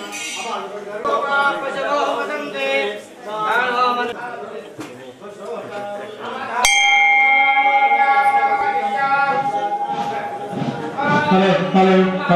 Hello hello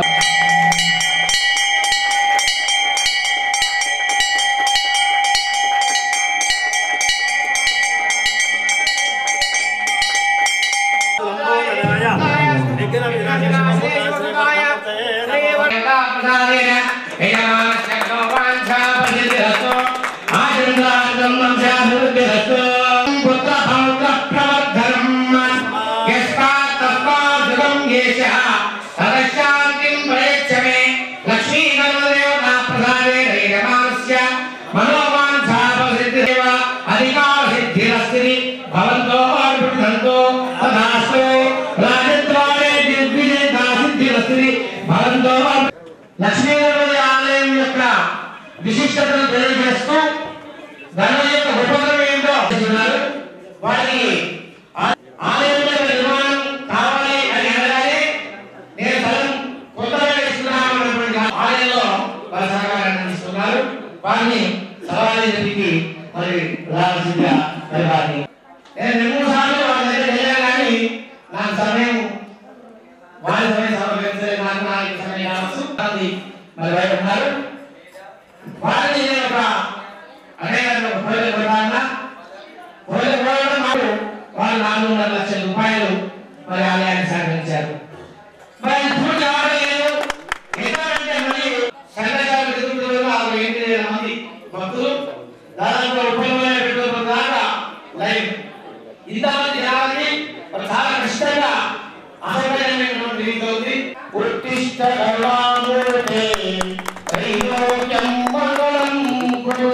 భవంతో భవంతో తదాస్తు రాజద్వారే దిగ్విజయ సిద్ధిరస్తి భవంతో లక్ష్మీదేవి ఆలయం యొక్క విశిష్టతను తెలియజేస్తూ దాని యొక్క ఉపద్రవం ఏంటో చెప్తున్నారు వారికి ఆ- ఆలయం యొక్క నిర్మాణం కావాలి అని అనగానే నేను స్థలం కొత్తగా ఇస్తున్నాను అన్నటువంటి ఆలయంలో వారి సహకారాన్ని అందిస్తున్నారు వారిని సవాళ్ళకి మరి రావాల్సిందిగా మరి వారిని నేను రెండు మూడు సార్లు వాళ్ళ దగ్గర వెళ్ళాను కానీ నాకు సమయం వారి సమయం సమర్పించలేదు నాకు నా యొక్క సమయం కావచ్చు అది మరి బయట ఉన్నారు వారిని నేను ఒక అనేక ఒక కోరిక కోరాలన్నా కోరిక కోరడం మాకు వాళ్ళు నాలుగున్నర లక్షల రూపాయలు మరి ఆలయాన్ని సహకరించారు మరి ఆయన పూర్తి అవ్వడం లేదు ఎందుకంటే మరి సంఘాలు ఎదుగుతున్న వాళ్ళు ఏంటి వేల మంది భక్తులు దాదాపు ముప్పై వేల పెట్టుబడి దాకా లైవ్ ఇంతమంది రావాలి మరి చాలా కష్టంగా అసహ్యమైనటువంటి రీతిలో ఉంది ఉత్తిష్ట కరుణామూర్తే త్రైలోక్యం మంగళం కురు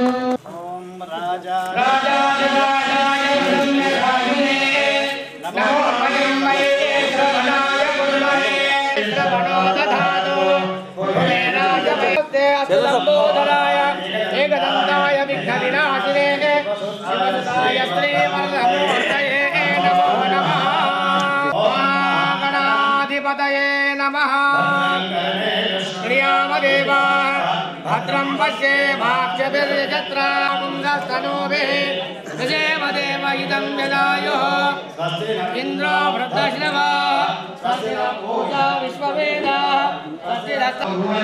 రాజాయ రమ్యరాజునే నమో మహిమయే శ్రవణాయ గురుమయే శ్రవణో దధాతు గురుమే రాజవైద్యే అస్తంబోధరాయ ఏకదంతాయ విఘ్న వినాశినే శివదాయ శ్రీమన్మూర్తయే నమో నమః ఓం గణాధిపతయే నమః శ్రీయామదేవా భద్రం పశ్యే భాక్షభిర్యజత్రా పుంగస్తనూభిः సుజేమదేవ ఇదం యదాయుः ఇంద్రో వృద్ధశ్రవా స్వస్తి న పూజా విశ్వవేద స్వస్తి రత్న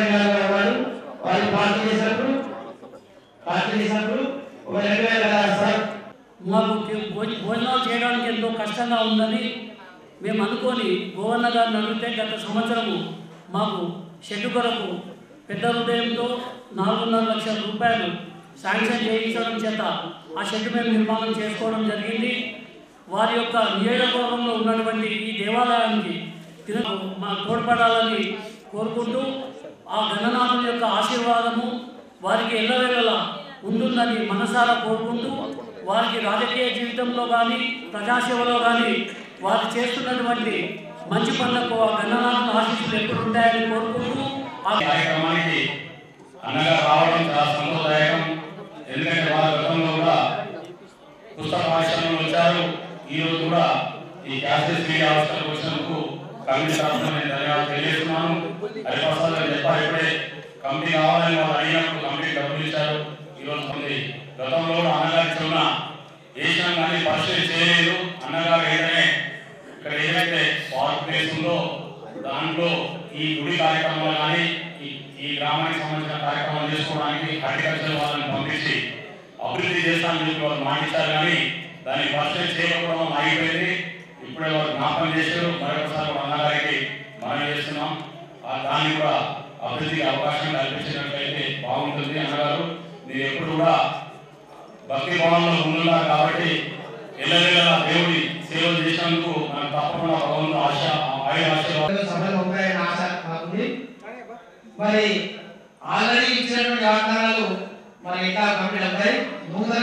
వాళ్ళు పార్టీ చేసినప్పుడు పార్టీ చేసినప్పుడు ఒక రెండు వేల సార్ మాకు తి- భోజ- భోజనాలు చేయడానికి ఎంతో కష్టంగా ఉందని మేము అనుకొని గోవర్ణ గారిని అడిగితే గత సంవత్సరము మాకు షెడ్ కొరకు పెద్ద హృదయంతో నాలుగున్నర లక్షల రూపాయలు శాంక్షన్ చేయించడం చేత ఆ షెడ్ మేము నిర్మాణం చేసుకోవడం జరిగింది వారి యొక్క నియోజకవర్గంలో ఉన్నటువంటి ఈ దేవాలయానికి తిన మా తోడ్పడాలని కోరుకుంటూ ఆ గణనాథుని యొక్క ఆశీర్వాదము వారికి ఎల్లవేళలా ఉంటుందని మనసారా కోరుకుంటూ వారికి రాజకీయ జీవితంలో కానీ ప్రజాసేవలో కానీ వారు చేస్తున్నటువంటి మంచి పనులకు ఆ గణనాథుని ఆశీస్సులు ఎప్పుడు ఉంటాయని కోరుకుంటూ ఆ కార్యక్రమానికి అన్నగా రావడం చాలా సంతోషదాయకం ఎందుకంటే వారి గతంలో కూడా పుస్తక ఆవిష్కరణలు వచ్చారు ఈ రోజు కూడా ఈ క్యాస్టెస్ మీడియా ఆవిష్కరణకు వచ్చినందుకు కమిటీ తరఫున నేను ధన్యవాదాలు తెలియజేస్తున్నాను హరిప్రసాద్ గారు చెప్పారు ఇప్పుడే కమిటీ కావాలని వాళ్ళు అడిగినప్పుడు కమిటీ డబ్బులు ఇచ్చారు ఈ రోజు ఉంది గతంలో కూడా అన్నగారి చిన్న వేసినాం కానీ పరిస్థితి చేయలేదు అన్నగారు ఏంటనే ఇక్కడ ఏదైతే పార్క్ ప్లేస్ ఉందో దాంట్లో ఈ గుడి కార్యక్రమాలు కానీ ఈ ఈ గ్రామానికి సంబంధించిన కార్యక్రమాలు చేసుకోవడానికి హార్టికల్చర్ వాళ్ళని పంపించి అభివృద్ధి చేస్తానని చెప్పి వాళ్ళు మాటిస్తారు కానీ దాన్ని పరిస్థితి చేయకపోవడం ఆగిపోయింది ఇప్పుడే వాళ్ళు జ్ఞాపకం చేశారు మరొకసారి కూడా అన్నగారికి మనం చేస్తున్నాం ఆ దాన్ని కూడా అభివృద్ధికి అవకాశం కల్పించినట్లయితే బాగుంటుంది అన్నగారు మీరు ఎప్పుడు కూడా భక్తి భావంలో ముందున్నారు కాబట్టి ఎల్లవేళ దేవుడి సేవలు చేసినందుకు మనకు తప్పకుండా భగవంతుడు ఆశ ఆయుర ఆశీర్వాదం సభలు ఉంటాయని ఆశ మాకుంది మరి ఆల్రెడీ ఇచ్చినటువంటి వాగ్దానాలు మరి ఇంకా కంప్లీట్ అవుతాయి నూతన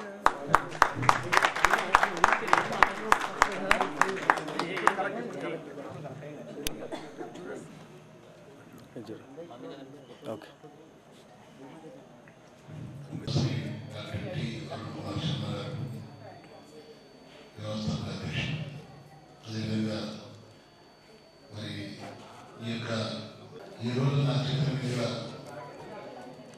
వ్యవస్థాపక అధ్యక్షుడు అదేవిధంగా మరి ఈ యొక్క ఈ రోజు నా చేతుల మీదుగా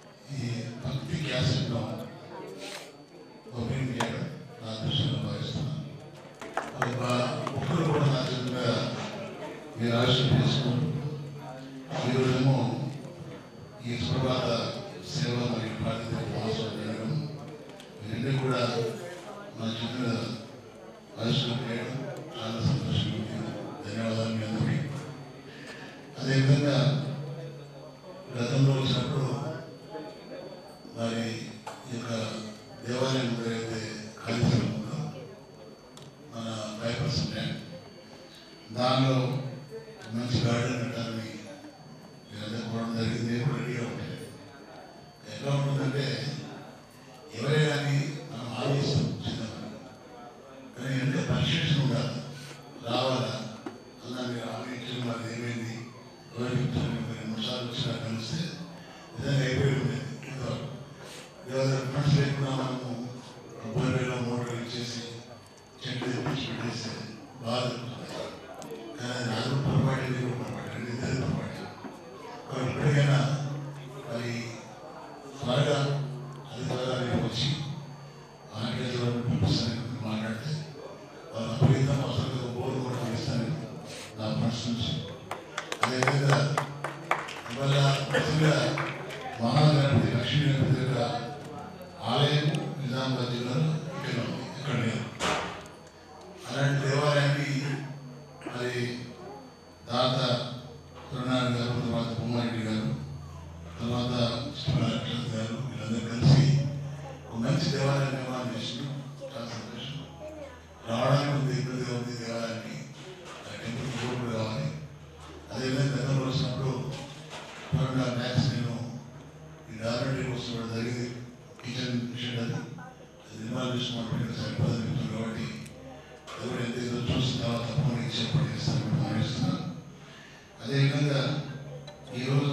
గతంలో వచ్చినప్పుడు మరి ఈ యొక్క దేవాలయం ఏదైతే ఖాళీ స్థలం ఉందో మన ఫైవ్ పర్సెంట్ ల్యాండ్ దానిలో మంచి గార్డెన్ కట్టాలని మీరందరూ కోరడం జరిగింది నేను కూడా రెడీగా ఉంటాను ఎట్లా ఉంటుందంటే ఎవరే కానీ మనం ఆలోచిస్తాం చిన్నప్పుడు కానీ ఎంత పర్సెప్షన్ ఉండాలి రావాలా అలా మీరు ఆలోచించడం అది ఏమైంది ఎవరు చెప్తారు మీరు రెండు సార్లు వచ్చినా కలిస్తే నిజంగా అయిపోయి ఉండేది ఎవరు ఫ్రెండ్స్ లేకుండా మనము బోర్వేలో మోటార్ ఇచ్చేసి చెట్లు తెప్పించి పెట్టేస్తే బాగా జరుగుతుంది కానీ అది నాకు పొరపాటు ఇది కూడా పొరపాటు రెండు ఇద్దరు పొరపాటు కాబట్టి ఇప్పటికైనా మరి త్వరగా అది త్వరగా రేపు వచ్చి ఆంగ్లేయులు పిలిపిస్తాను మాట్లాడితే వాళ్ళు అపరితం అవసరం బోర్డు కూడా పిలుస్తాను నా మనసు నుంచి అదేవిధంగా ఇవాళ నిజంగా మహాగణపతి లక్ష్మీ గణపతి యొక్క ఆలయం నిజామాబాద్ జిల్లాలో ఇక్కడ ఉంది ఇక్కడ లేదు అలాంటి దేవాలయాన్ని మరి దాత సత్యనారాయణ గారు తర్వాత బొమ్మారెడ్డి గారు తర్వాత శివనారాయణ గారు వీళ్ళందరూ కలిసి ఒక మంచి దేవాలయం నిర్మాణం చేసినాం చాలా సంతోషం రావడానికి ఉంది ఇబ్బందిగా ఉంది దేవాలయానికి ఆ టెంపుల్ బోర్డు కావాలి అదేవిధంగా గతంలో వచ్చినప్పుడు కరోనా మ్యాథ్స్ నేను ఈ డాక్టరీ కోసం కూడా జరిగింది కిచెన్ మిషన్ అది అది నిర్మాణం చేసుకోవడం సరిపోదని చెప్తున్నారు కాబట్టి ఎవరు ఎంత ఏదో చూసిన తర్వాత తప్పకుండా ఇచ్చి ఏర్పాటు చేస్తారని భావిస్తున్నాను అదేవిధంగా ఈరోజు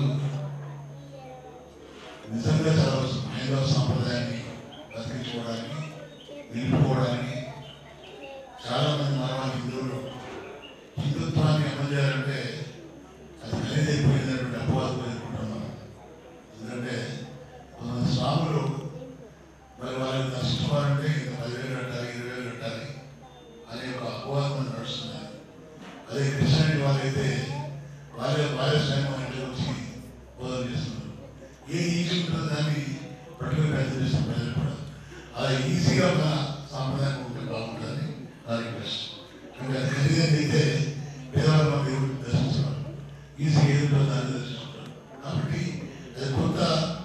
నిజంగా చాలా అవసరం హైందవ సాంప్రదాయాన్ని బతికించుకోవడానికి నిలుపుకోవడానికి చాలా మంది మానవ హిందువులు హిందుత్వాన్ని అమలు చేయాలంటే అది ఖరీదైపోయినటువంటి అపవాదం ఎదుర్కొంటున్నాం ఎందుకంటే కొంతమంది స్వాములు మరి వాళ్ళని దర్శించుకోవాలంటే ఇంకా పదివేలు కట్టాలి ఇరవై వేలు కట్టాలి అనే ఒక అపవాదం నడుస్తున్నారు అదే క్రిస్టియానిటీ వాళ్ళైతే వాళ్ళే వాళ్ళే స్వయం ఇంటికి వచ్చి బోధన చేస్తున్నారు ఏ ఈజీ ఉంటుందో దాన్ని పట్టుకుని ప్రయత్నం చేస్తున్న ప్రజలు కూడా అలా ఈజీగా ఒక సాంప్రదాయం ఉంటే బాగుంటుందని నా రిక్వెస్ట్ అంటే అది ఖరీదైంది అయితే పేదవాళ్ళు మన దేవుడిని దర్శించుకోవాలి ఈజీగా ఏది ఉంటుందో దాన్ని దర్శించుకోవాలి కాబట్టి అది కొంత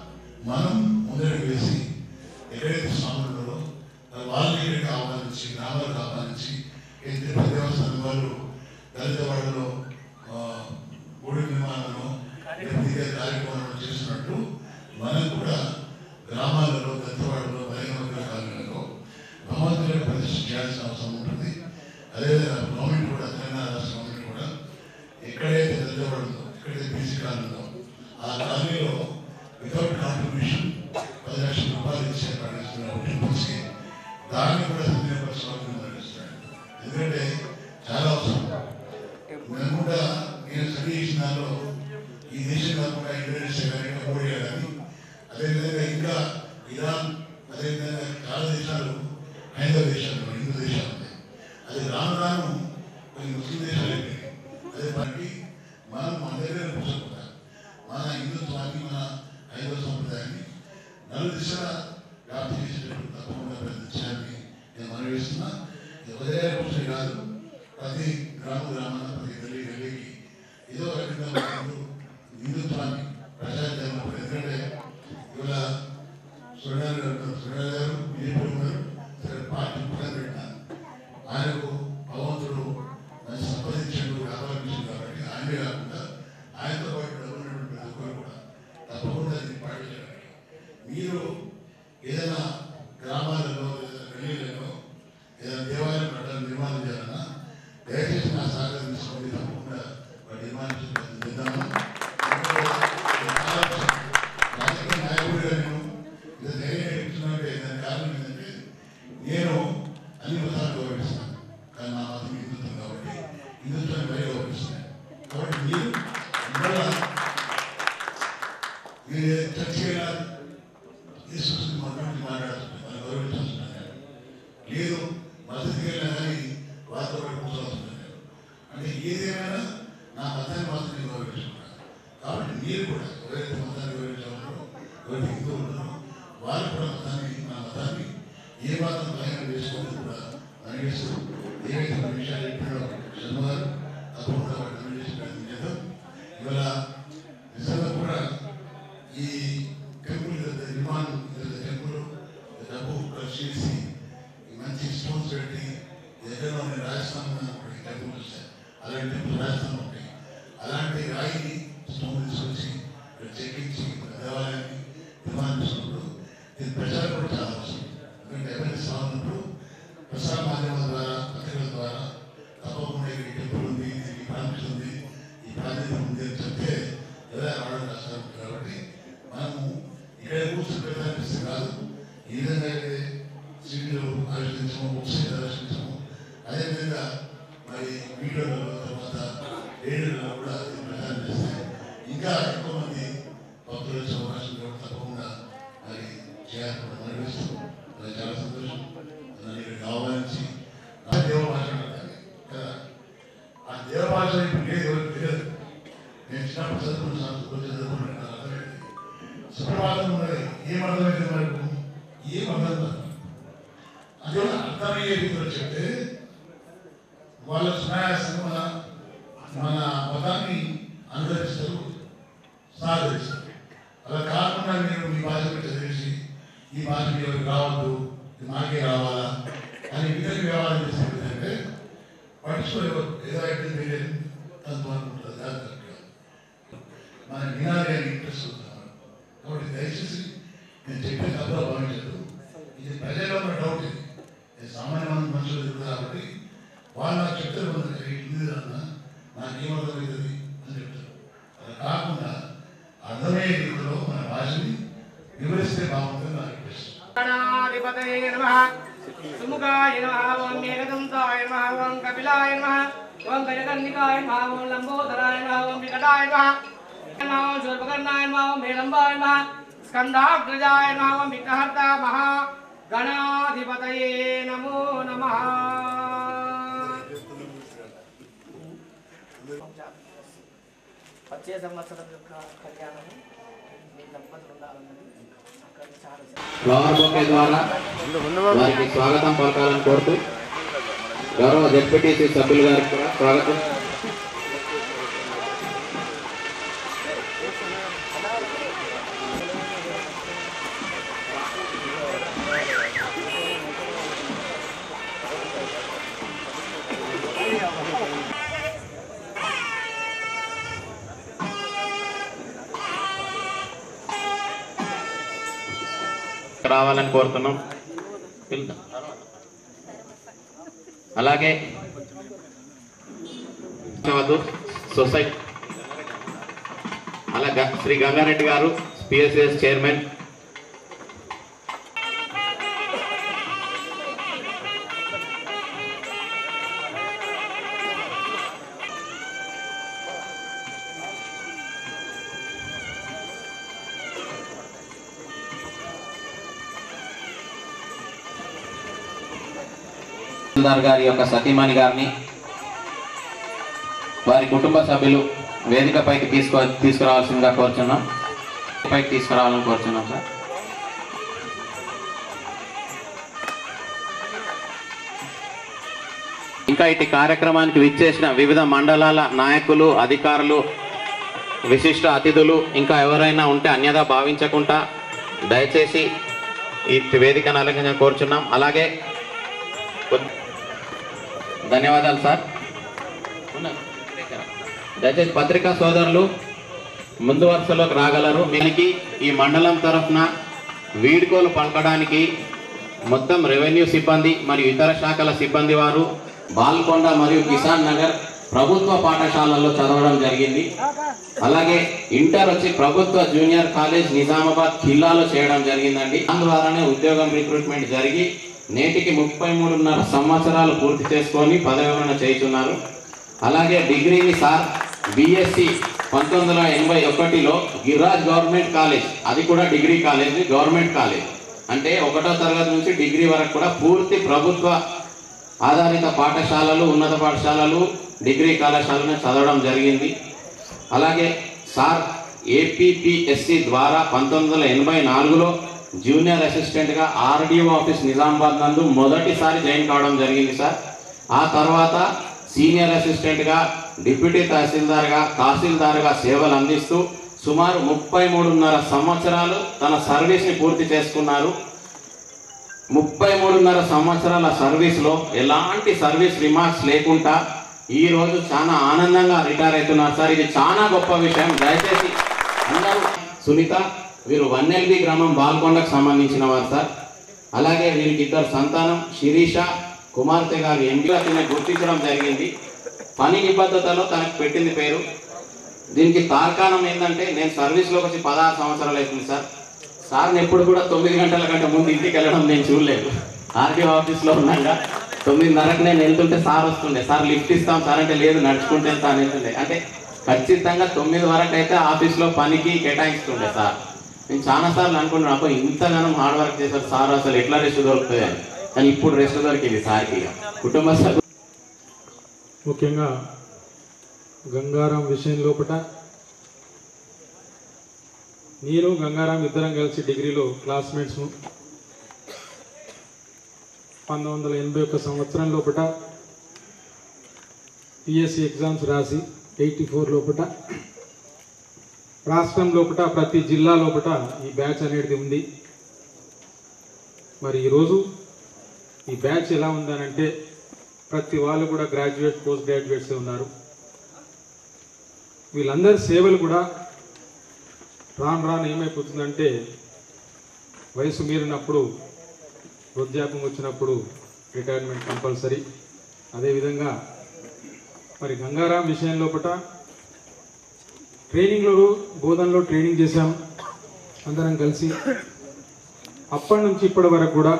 మనం ముందడుగు వేసి ఎక్కడైతే స్వాములు ఉన్నారో మరి వాళ్ళని ఇక్కడికి ఆహ్వానించి గ్రామాలకు ఆహ్వానించి ఏ తిరుపతి దేవస్థానం వాళ్ళు దళిత వాడలో ఆ, గుడి నిర్మాణంలో ఇదే కార్యక్రమాలు చేస్తున్నట్టు మనం కూడా గ్రామాలలో దత్తవాడలో బలహీన కాలంలో భగవంతుని ప్రతిష్ఠ చేయాల్సిన అవసరం ఉంటుంది అదేవిధంగా గవర్నమెంట్ కూడా తెలంగాణ రాష్ట్ర గవర్నమెంట్ కూడా ఎక్కడైతే దత్తవాడలో ఎక్కడైతే బీసీ కాలంలో ఆ కాలనీలో వితౌట్ కాంట్రిబ్యూషన్ పది లక్షల రూపాయలు ఇచ్చే ప్రకటిస్తున్నారు టెంపుల్స్కి దాన్ని కూడా సద్వినియోగపరచుకోవాలని ప్రకటిస్తున్నాడు ఎందుకంటే చాలా అవసరం నేను కూడా నేను స్టడీ చేసిన దానిలో ఈ దేశం కాకుండా ఇండోనేషియా కానీ కంబోడియా కానీ అదేవిధంగా ఇంకా ఇరాన్ అదేవిధంగా చాలా దేశాలు హైందవ దేశాలు హిందూ దేశాలు ఉన్నాయి అది రాను రాను కొన్ని ముస్లిం దేశాలు అయిపోయినాయి అదే మనకి మనం మన దగ్గర కూర్చోకుండా మన హిందుత్వాన్ని మన హైందవ సంప్రదాయాన్ని నలు దిశల వ్యాప్తి చేసేటట్టు తప్పకుండా ప్రయత్నించాలని నేను మనవి చేస్తున్నా ఇది ఉదయ కూర్చొని కాదు ప్రతి గ్రామ గ్రామాన ప్రతి గల్లీ గల్లీకి ఏదో ఒక రకంగా మన హిందూ హిందుత్వాన్ని ప్రచారం చేయాలన్నప్పుడు ఎందుకంటే ఇవాళ సురేంద్ర గారు సురేంద్ర గారు బీజేపీ ఉన్నారు సరే పార్టీ పక్కన పెట్టిన ఆయనకు భగవంతుడు మంచి సంపాదించాడు వ్యాపారం చేసింది కాబట్టి ఆయనే కాకుండా ఆయనతో పాటు డబ్బున్నటువంటి ప్రతి ఒక్కరు కూడా తప్పకుండా దీన్ని పాటించాలి మీరు ఏదైనా గ్రామాలలో లేదా గల్లీలలో ఏదైనా దేవాలయం కట్టాలని నిర్మాణం చేయాలన్నా దయచేసి నా సహకారం తీసుకోండి తప్పకుండా వాటి నిర్మాణం చేద్దాము రాజకీయ నాయకుడిగా నేను ఇంత ధైర్యం చెప్తున్నానంటే దాని కారణం ఏంటంటే నేను అన్ని మతాలు గౌరవిస్తాను కానీ నా మతం హిందుత్వం కాబట్టి హిందుత్వాన్ని మరీ గౌరవిస్తాను కాబట్టి మీరు ఇవాళ మీరు చర్చ యేసు మన గురించి మాట్లాడుతున్నారు మనం గౌరవించాల్సిన లేదు మద్దతుకి వెళ్ళినా కానీ వాళ్ళతో కూడా కూర్చోవాల్సిన అంటే ఏదేమైనా నా మతాన్ని మాత్రం నేను గౌరవించుకుంటాను కాబట్టి మీరు కూడా ఎవరైతే మతాన్ని గౌరవించాలో ఎవరైతే హిందువులు ఉన్నారో వారు కూడా మతాన్ని నా మతాన్ని ఏ మాత్రం భయం వేసుకోవద్దు కూడా అనిపిస్తూ ఏవైతే కొన్ని విషయాలు చెప్పాడో శర్మగారు తప్పకుండా వాటిని చేసి ప్రయత్నం చేద్దాం ఇవాళ నిజంగా కూడా ఈ టెంపుల్ నిర్మాణం టెంపుల్ డబ్బు ఖర్చు చేసి ఈ మంచి స్టోన్స్ పెట్టి ఎక్కడో నేను రాజస్థాన్ ఒకటి టెంపుల్ చూసాను అలాంటి టెంపుల్ రాజస్థాన్ ఉంటాయి అలాంటి రాయిని స్టోన్ తీసుకొచ్చి ఇక్కడ చెక్కించి ఇక్కడ దేవాలయాన్ని నిర్మాణం చేసినప్పుడు ఇది ప్రచారం కూడా చాలా అవసరం ఎందుకంటే ఎవరైనా సాగున్నప్పుడు ప్రసార మాధ్యమాల ద్వారా పత్రికల ద్వారా తప్పకుండా ఇక్కడ ఈ టెంపుల్ ఉంది ఈ ప్రాంతం ఉంది ఈ ప్రాంతం ఉంది అని చెప్తే ఎవరైనా రావడం కష్టం ఉంటుంది కాబట్టి మనము ఇక్కడ కూర్చొని పెట్టాలనిపిస్తే కాదు ఈ విధంగా అయితే సిటీలో ఆలోచించము వెబ్సైట్ ఆలోచించము అదేవిధంగా మరి వీడియోలలో తర్వాత రేడియోలలో కూడా ఇది ప్రచారం చేస్తే ఇంకా ఎక్కువ మంది భక్తులు వచ్చే అవకాశం కూడా తప్పకుండా మరి చేయాలని కూడా మనవిస్తూ అది చాలా సంతోషం నన్ను ఇక్కడికి ఆహ్వానించి నా దేవ భాష అంటారు కదా ఆ దేవ భాష ఇప్పుడు లేదు ఎవరికి తెలియదు నేను చిన్నప్పుడు చదువుకున్న సంస్కృతి చదువుకున్నాను నాకు అర్థమైంది సుప్రభాతం ఉన్నది ఏం అర్థమైంది మనకు ఏం అర్థం కాదు అదే అర్థమయ్యే రీతిలో చెప్తే వాళ్ళ సునాయాసంగా మన మన మతాన్ని అనుసరిస్తారు సహకరిస్తారు అలా కాకుండా మీరు మీ భాష మీద చదివేసి ఈ భాష ఎవరికి రావద్దు ఇది మాకే రావాలా అని విధంగా వ్యవహారం చేసే విధంగా పట్టించుకోలేవు ఏదో అయితే తెలియదు తత్వం ఉంటుంది కాదు కరెక్ట్ కాదు. మన వినాలి అని ఇంట్రెస్ట్ ఉంటున్నారు కాబట్టి దయచేసి నేను చెప్పే తప్పుగా భావించదు ఇది ప్రజల్లో ఉన్న డౌట్ ఇది ఇది సామాన్యమైన మనుషులు ఎదురు కాబట్టి వాళ్ళు నాకు చెప్తారు "మన ఇది అన్న నాకేమర్థమవుతుంది అని చెప్తారు అలా కాకుండా అర్థమయ్యే రీతిలో మన భాషని వివరిస్తే బాగుంటుంది నా రిక్వెస్ట్ గణాధిపతయే నమః సుముఖాయ నమః ఓం మేఘదంతాయ నమః ఓం కపిలాయ నమః ఓం గజకర్ణికాయ నమః ఓం లంబోదరాయ నమః ఓం వికటాయ నమః నమః ఓం శూర్పకర్ణాయ నమః ఓం హేరంబాయ నమః స్కందాగ్రజాయ నమః ఓం విఘ్నహర్త మహా గణాధిపతయే నమో నమః వచ్చే సంవత్సరం యొక్క కళ్యాణము మీ దంపతులు ఉండాలన్నది అక్కడ చాలా ఫ్లవర్ బొకే ద్వారా వారికి స్వాగతం పలకాలని కోరుతూ గౌరవ జెడ్పీటీసీ సభ్యులు గారికి కూడా స్వాగతం రావాలని కోరుతున్నాం వెళ్దాం. అలాగే వద్దు సొసైటీ అలా గ- శ్రీ గంగారెడ్డి గారు పిఎస్ఎస్ చైర్మన్ తహసీల్దార్ గారి యొక్క సతీమణి గారిని వారి కుటుంబ సభ్యులు వేదికపైకి తీసుకో తీసుకురావాల్సిందిగా కోరుచున్నాం పైకి తీసుకురావాలని కోరుచున్నాం సార్ ఇంకా ఇటు కార్యక్రమానికి విచ్చేసిన వివిధ మండలాల నాయకులు అధికారులు విశిష్ట అతిథులు ఇంకా ఎవరైనా ఉంటే అన్యదా భావించకుండా దయచేసి ఈ వేదికను అలంకరణ కోరుచున్నాం అలాగే కొద్ది- ధన్యవాదాలు సార్ దయచేసి పత్రికా సోదరులు ముందు వరుసలోకి రాగలరు మీకు ఈ మండలం తరఫున వీడ్కోలు పలకడానికి మొత్తం రెవెన్యూ సిబ్బంది మరియు ఇతర శాఖల సిబ్బంది వారు బాల్కొండ మరియు కిసాన్ నగర్ ప్రభుత్వ పాఠశాలల్లో చదవడం జరిగింది అలాగే ఇంటర్ వచ్చి ప్రభుత్వ జూనియర్ కాలేజ్ నిజామాబాద్ ఖిల్లాలో చేయడం జరిగిందండి దాని ద్వారానే ఉద్యోగం రిక్రూట్మెంట్ జరిగి నేటికి ముప్పై మూడున్నర సంవత్సరాలు పూర్తి చేసుకొని పదవి విరమణ చేస్తున్నారు అలాగే డిగ్రీని సార్ బిఎస్సి పంతొమ్మిది వందల ఎనభై ఒకటిలో గిరిరాజ్ గవర్నమెంట్ కాలేజ్ అది కూడా డిగ్రీ కాలేజ్ గవర్నమెంట్ కాలేజ్ అంటే ఒకటో తరగతి నుంచి డిగ్రీ వరకు కూడా పూర్తి ప్రభుత్వ ఆధారిత పాఠశాలలు ఉన్నత పాఠశాలలు డిగ్రీ కళాశాలను చదవడం జరిగింది అలాగే సార్ ఏపీపీఎస్సి ద్వారా పంతొమ్మిది వందల ఎనభై నాలుగులో జూనియర్ అసిస్టెంట్గా ఆర్డీఓ ఆఫీస్ నిజామాబాద్ నందు మొదటిసారి జాయిన్ కావడం జరిగింది సార్ ఆ తర్వాత సీనియర్ అసిస్టెంట్గా డిప్యూటీ తహసీల్దార్గా తహసీల్దార్గా సేవలు అందిస్తూ సుమారు ముప్పై మూడున్నర సంవత్సరాలు తన సర్వీస్ని పూర్తి చేసుకున్నారు ముప్పై మూడున్నర సంవత్సరాల సర్వీస్లో ఎలాంటి సర్వీస్ రిమార్క్స్ లేకుండా ఈ రోజు చాలా ఆనందంగా రిటైర్ అవుతున్నారు సార్ ఇది చాలా గొప్ప విషయం దయచేసి అందరూ సునీత వీరు వన్ ఎల్బి గ్రామం బాల్కొండకు సంబంధించిన వారు సార్ అలాగే వీరికి ఇద్దరు సంతానం శిరీష కుమార్తె గారు ఎంపీ అతన్ని గుర్తించడం జరిగింది పని నిబద్ధతలో తనకు పెట్టింది పేరు దీనికి తార్కాణం ఏంటంటే నేను సర్వీస్లోకి వచ్చి పదహారు సంవత్సరాలు అవుతుంది సార్ సార్ని ఎప్పుడు కూడా తొమ్మిది గంటల కంటే ముందు ఇంటికి వెళ్ళడం నేను చూడలేదు ఆర్టీఓ ఆఫీస్లో ఉన్నాగా తొమ్మిదిన్నరకు నేను వెళ్తుంటే సార్ వస్తుండే సార్ లిఫ్ట్ ఇస్తాం సార్ అంటే లేదు నడుచుకుంటే వెళ్తాను వెళ్తుండే అంటే ఖచ్చితంగా తొమ్మిది వరకు అయితే ఆఫీస్లో పనికి కేటాయిస్తుండే సార్ నేను చాలా సార్లు అనుకున్నాను అప్పుడు ఇంతగానం హార్డ్ వర్క్ చేశారు సార్ అసలు ఎట్లా రెస్ట్ దొరుకుతుంది అని కానీ ఇప్పుడు రెస్ట్ దొరికింది సార్కి ఇక. కుటుంబ సభ్యులు ముఖ్యంగా గంగారాం విషయం లోపట నేను గంగారాం ఇద్దరం కలిసి డిగ్రీలో క్లాస్మేట్స్ పంతొమ్మిది వందల ఎనభై ఒక్క సంవత్సరం లోపట పిఎస్సి ఎగ్జామ్స్ రాసి ఎయిటీ ఫోర్ లోపట రాష్ట్రం లోపట ప్రతి జిల్లా లోపట ఈ బ్యాచ్ అనేది ఉంది మరి ఈరోజు ఈ బ్యాచ్ ఎలా ఉందనంటే ప్రతి వాళ్ళు కూడా గ్రాడ్యుయేట్ పోస్ట్ గ్రాడ్యుయేట్స్ ఉన్నారు వీళ్ళందరి సేవలు కూడా రాను రాను ఏమైపోతుందంటే వయసు మీరినప్పుడు వృద్ధాప్యం వచ్చినప్పుడు రిటైర్మెంట్ కంపల్సరీ అదేవిధంగా మరి గంగారాం విషయం లోపట ట్రైనింగ్లో బోధనలో ట్రైనింగ్ చేశాం అందరం కలిసి అప్పటి నుంచి ఇప్పటి వరకు కూడా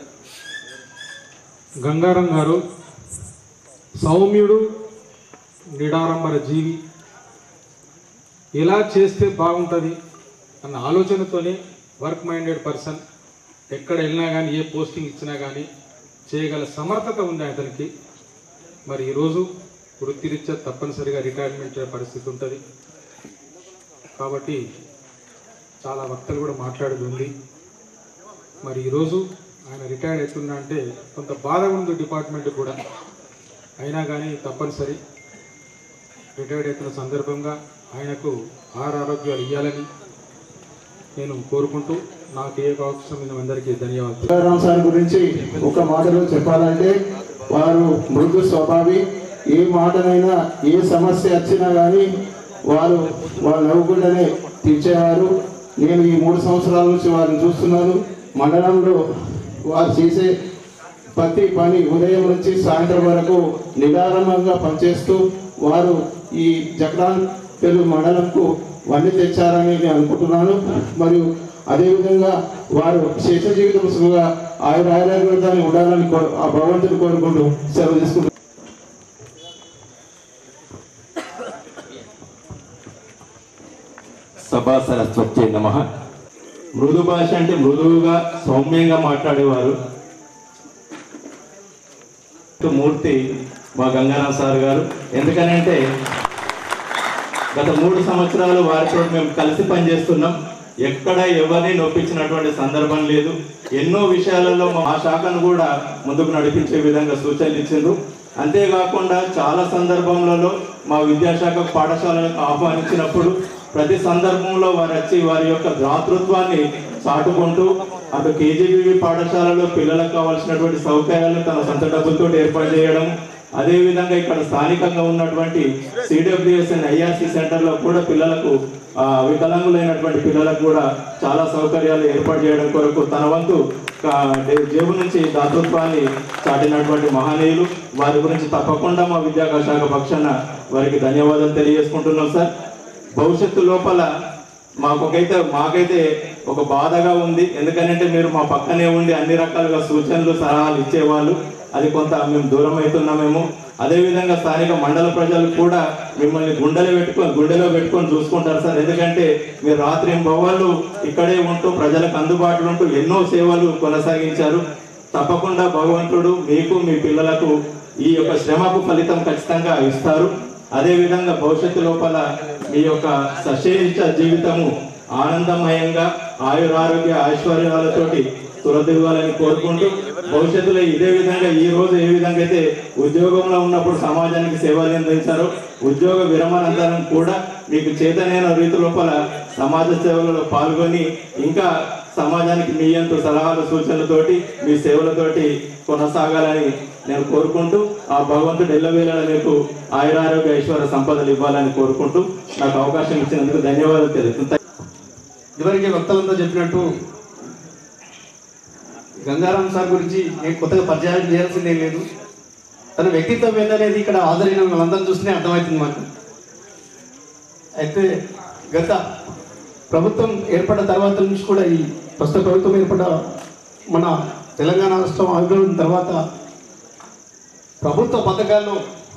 గంగారం గారు సౌమ్యుడు నిడారంబర జీవి ఎలా చేస్తే బాగుంటుంది అన్న ఆలోచనతోనే వర్క్ మైండెడ్ పర్సన్ ఎక్కడ వెళ్ళినా కానీ ఏ పోస్టింగ్ ఇచ్చినా కానీ చేయగల సమర్థత ఉంది అతనికి మరి ఈరోజు వృత్తిరీత్యా తప్పనిసరిగా రిటైర్మెంట్ పరిస్థితి ఉంటుంది కాబట్టి చాలా వక్తలు కూడా మాట్లాడేది ఉంది మరి ఈరోజు ఆయన రిటైర్డ్ అవుతున్నా అంటే కొంత బాధ ఉంది డిపార్ట్మెంట్ కూడా అయినా కానీ తప్పనిసరి రిటైర్డ్ అవుతున్న సందర్భంగా ఆయనకు ఆరు ఆరోగ్యాలు ఇవ్వాలని నేను కోరుకుంటూ నాకు ఏ అవకాశం మీ అందరికీ ధన్యవాదాలు తుకారాం సార్ గురించి ఒక మాటలో చెప్పాలంటే వారు మృదు స్వభావి ఏ మాటనైనా ఏ సమస్య వచ్చినా కానీ వారు వాళ్ళు నవ్వుకుంటూనే తీర్చేవారు నేను ఈ మూడు సంవత్సరాల నుంచి వారిని చూస్తున్నాను మండలంలో వారు చేసే ప్రతి పని ఉదయం నుంచి సాయంత్రం వరకు నిదానంగా పనిచేస్తూ వారు ఈ జగడాన్ తెలుగు మండలంకు వన్నీ తెచ్చారని నేను అనుకుంటున్నాను మరియు అదేవిధంగా వారు శేష జీవితం సుఖంగా ఆయన ఆయుర్వేదాన్ని ఉండాలని కో- ఆ భగవంతుని కోరుకుంటూ సెలవు తీసుకుంటున్నాను సభా సరస్వతి నమ మృదు భాష అంటే మృదువుగా సౌమ్యంగా మాట్లాడేవారు మూర్తి మా గంగారాం సార్ గారు ఎందుకనంటే గత మూడు సంవత్సరాలు వారితో మేము కలిసి పనిచేస్తున్నాం ఎక్కడ ఎవరిని నొప్పించినటువంటి సందర్భం లేదు ఎన్నో విషయాలలో మా శాఖను కూడా ముందుకు నడిపించే విధంగా సూచనలు ఇచ్చిండ్రు అంతేకాకుండా చాలా సందర్భంలో మా విద్యాశాఖ పాఠశాలకు ఆహ్వానించినప్పుడు ప్రతి సందర్భంలో వారు వచ్చి వారి యొక్క దాతృత్వాన్ని చాటుకుంటూ అటు కేజీబీవీ పాఠశాలలో పిల్లలకు కావాల్సినటువంటి సౌకర్యాలు తన సొంత డబ్బులతో ఏర్పాటు చేయడం అదే విధంగా ఇక్కడ స్థానికంగా ఉన్నటువంటి సిడబ్ల్యూఎస్ అండ్ ఐఆర్సి సెంటర్ లో కూడా పిల్లలకు ఆ, వికలాంగులైనటువంటి పిల్లలకు కూడా చాలా సౌకర్యాలు ఏర్పాటు చేయడం కొరకు తన వంతు ఆ, డే- జేబు నుంచి దాతృత్వాన్ని చాటినటువంటి మహనీయులు వారి గురించి తప్పకుండా మా విద్యాశాఖ శాఖ పక్షాన వారికి ధన్యవాదాలు తెలియజేసుకుంటున్నాం సార్ భవిష్యత్తు లోపల మాకొకైతే మాకైతే ఒక బాధగా ఉంది ఎందుకంటే మీరు మా పక్కనే ఉండి అన్ని రకాలుగా సూచనలు సలహాలు ఇచ్చేవాళ్ళు అది కొంత మేము దూరం అవుతున్నామేమో అదేవిధంగా స్థానిక మండల ప్రజలు కూడా మిమ్మల్ని గుండెలో పెట్టుకొని గుండెలో పెట్టుకొని చూసుకుంటారు సార్ ఎందుకంటే మీరు రాత్రి భవాళ్ళు ఇక్కడే ఉంటూ ప్రజలకు అందుబాటులో ఉంటూ ఎన్నో సేవలు కొనసాగించారు తప్పకుండా భగవంతుడు మీకు మీ పిల్లలకు ఈ యొక్క శ్రమకు ఫలితం ఖచ్చితంగా ఇస్తారు అదే విధంగా భవిష్యత్తు లోపల మీ యొక్క సశేష జీవితము ఆనందమయంగా ఆయురారోగ్య ఐశ్వర్యాలతోటి తులతివ్వాలని కోరుకుంటూ భవిష్యత్తులో ఇదే విధంగా ఈ రోజు ఏ విధంగా అయితే ఉద్యోగంలో ఉన్నప్పుడు సమాజానికి సేవలు అందించారో ఉద్యోగ విరమణానంతరం కూడా మీకు చేతనైన రీతి లోపల సమాజ సేవలలో పాల్గొని ఇంకా సమాజానికి మీ అంతు సలహాలు సూచనలతోటి మీ సేవలతోటి కొనసాగాలని నేను కోరుకుంటూ ఆ భగవంతుడు ఎల్లవేళలా మీకు ఆయురారోగ్య ఐశ్వర్య సంపదలు ఇవ్వాలని కోరుకుంటూ నాకు అవకాశం ఇచ్చినందుకు ధన్యవాదాలు తెలుపుతాను ఇదివరకే వక్తలంతా చెప్పినట్టు గంగారాం సార్ గురించి నేను కొత్తగా పరిచయం చేయాల్సిందే లేదు తన వ్యక్తిత్వం ఏందనేది ఇక్కడ హాజరైన వాళ్ళందరం చూస్తేనే అర్థమవుతుంది మాకు అయితే గత ప్రభుత్వం ఏర్పడిన తర్వాత నుంచి కూడా ఈ ప్రస్తుత ప్రభుత్వం ఏర్పడ్డ మన తెలంగాణ రాష్ట్రం ఆవిర్భవించిన తర్వాత ప్రభుత్వ పథకాల్లో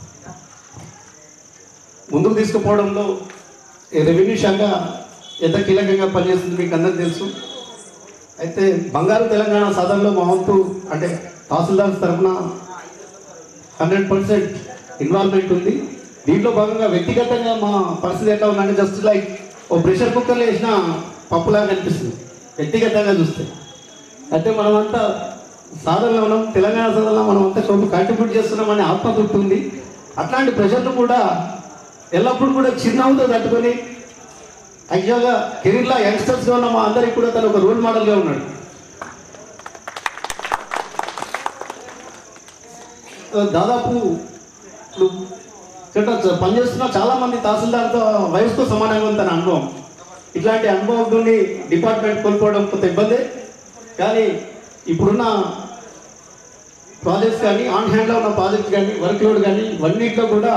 ముందుకు తీసుకుపోవడంలో ఈ రెవెన్యూ శాఖ ఎంత కీలకంగా పనిచేస్తుంది మీకు అందరికీ తెలుసు అయితే బంగారు తెలంగాణ సాధనలో మా వంతు అంటే తహసీల్దార్ తరఫున హండ్రెడ్ పర్సెంట్ ఇన్వాల్వ్మెంట్ ఉంది దీంట్లో భాగంగా వ్యక్తిగతంగా మా పరిస్థితి ఎట్లా ఉందంటే జస్ట్ లైక్ ఓ ప్రెషర్ కుక్కర్లో వేసిన పప్పులాగా కనిపిస్తుంది వ్యక్తిగతంగా చూస్తే అయితే మనమంతా సాధనలో ఉన్నాం తెలంగాణ సాధనలో మనం అంతా కొంత కాంట్రిబ్యూట్ చేస్తున్నామని ఆత్మతృప్తి ఉంది అట్లాంటి ప్రెషర్లు కూడా ఎల్లప్పుడూ కూడా చిరునవ్వుతో తట్టుకొని యాక్చువల్గా కెరీర్లో యంగ్స్టర్స్గా ఉన్న మా అందరికి కూడా తను ఒక రోల్ మోడల్గా ఉన్నాడు దాదాపు ఇప్పుడు ఇక్కడ చ- పనిచేస్తున్న చాలా మంది తహసీల్దార్తో వయసుతో సమానంగా ఉంది తన అనుభవం ఇట్లాంటి అనుభవం నుండి డిపార్ట్మెంట్ కోల్పోవడం కొంత ఇబ్బంది కానీ ఇప్పుడున్న ప్రాజెక్ట్స్ కానీ ఆన్ హ్యాండ్లో ఉన్న ప్రాజెక్ట్స్ కానీ వర్క్ లోడ్ కానీ ఇవన్నిట్లో కూడా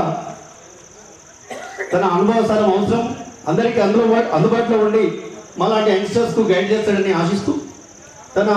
తన అనుభవసారం అవసరం అందరికీ అందులో అందుబాటులో ఉండి మాలాంటి యంగ్స్టర్స్కు గైడ్ చేస్తాడని ఆశిస్తూ తన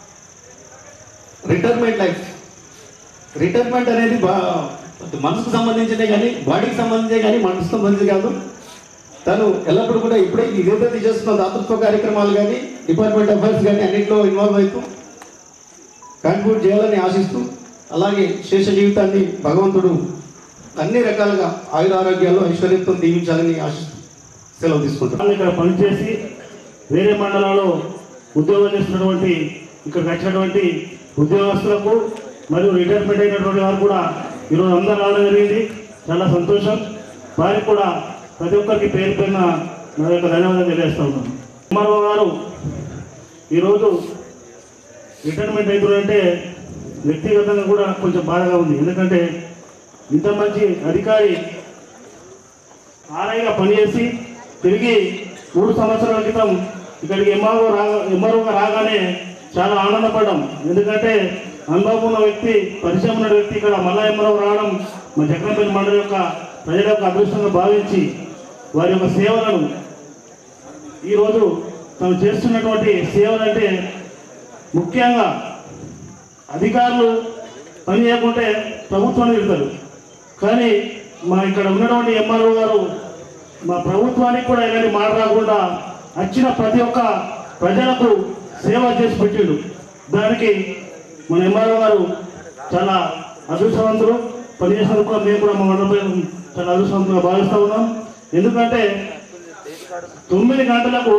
రిటైర్మెంట్ లైఫ్ రిటైర్మెంట్ అనేది బా మనసుకు సంబంధించినే కానీ బాడీకి సంబంధించే కానీ మనసుకు సంబంధించి కాదు తను ఎల్లప్పుడూ కూడా ఇప్పుడే ఏదైతే చేస్తున్న దాతృత్వ కార్యక్రమాలు కానీ డిపార్ట్మెంట్ అఫైర్స్ కానీ అన్నింటిలో ఇన్వాల్వ్ అవుతూ కాంట్రిబ్యూట్ చేయాలని ఆశిస్తూ అలాగే శేష జీవితాన్ని భగవంతుడు అన్ని రకాలుగా ఆయుర ఆరోగ్యాలు ఐశ్వర్యంతో దీవించాలని ఆశిస్తూ సెలవు తీసుకుంటాను వాళ్ళు ఇక్కడ పనిచేసి వేరే మండలాల్లో ఉద్యోగం చేస్తున్నటువంటి ఇక్కడికి వచ్చినటువంటి ఉద్యోగస్తులకు మరియు రిటైర్మెంట్ అయినటువంటి వారు కూడా ఈరోజు అందరూ రావడం జరిగింది చాలా సంతోషం వారికి కూడా ప్రతి ఒక్కరికి పేరు పేరున నా యొక్క ధన్యవాదాలు తెలియజేస్తా ఉన్నాను ఎంఆర్ఓ గారు ఈరోజు రిటైర్మెంట్ అవుతుందంటే వ్యక్తిగతంగా కూడా కొంచెం బాధగా ఉంది ఎందుకంటే ఇంత మంచి అధికారి ఆర్ఐగా పనిచేసి తిరిగి మూడు సంవత్సరాల క్రితం ఇక్కడికి ఎంఆర్ఓ రా ఎంఆర్ఓగా రాగానే చాలా ఆనందపడ్డాం ఎందుకంటే అనుభవం ఉన్న వ్యక్తి పరిచయం ఉన్న వ్యక్తి ఇక్కడ మళ్ళా ఎంఆర్ఓ రావడం మా జగన్పల్లి మండలి యొక్క ప్రజల యొక్క అదృష్టంగా భావించి వారి యొక్క సేవలను ఈరోజు తను చేస్తున్నటువంటి సేవలంటే ముఖ్యంగా అధికారులు పని చేయకుంటే ప్రభుత్వాన్ని తిడతారు కానీ మా ఇక్కడ ఉన్నటువంటి ఎంఆర్ఓ గారు మా ప్రభుత్వానికి కూడా ఎలాంటి మాట రాకుండా వచ్చిన ప్రతి ఒక్క ప్రజలకు సేవ చేసి పెట్టిండు దానికి మన ఎంఆర్ఓ గారు చాలా అదృష్టవంతులు పనిచేసినందుకు కూడా మేము కూడా మా మండలంపై చాలా అదృష్టవంతంగా భావిస్తూ ఉన్నాం ఎందుకంటే తొమ్మిది గంటలకు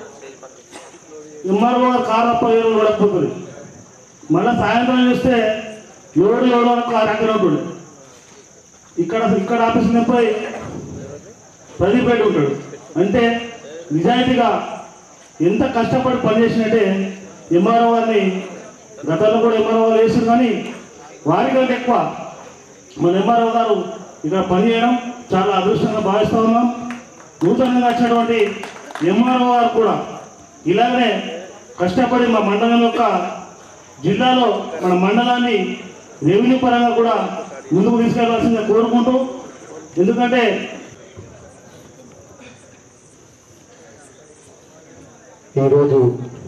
ఎంఆర్ఓ గారు కారు అప్ప నడకపోతుంది మళ్ళీ సాయంత్రం చూస్తే ఏడు ఏడు వరకు ఆ రకంగా ఉంటుంది ఇక్కడ ఇక్కడ ఆఫీస్ పోయి ప్రదీప్ రెడ్డి ఉంటాడు అంటే నిజాయితీగా ఎంత కష్టపడి పనిచేసినట్టే ఎంఆర్ఓ గారిని గతంలో కూడా ఎంఆర్ఓ గారు వేసారు కానీ వారికంటే ఎక్కువ మన ఎంఆర్ఓ గారు ఇక్కడ పనిచేయడం చాలా అదృష్టంగా భావిస్తూ ఉన్నాం నూతనంగా వచ్చినటువంటి ఎంఆర్ఓ గారు కూడా ఇలాగనే కష్టపడి మా మండలం యొక్క జిల్లాలో మన మండలాన్ని రెవెన్యూ పరంగా కూడా ముందుకు తీసుకెళ్లాల్సిందిగా కోరుకుంటూ ఎందుకంటే ఈరోజు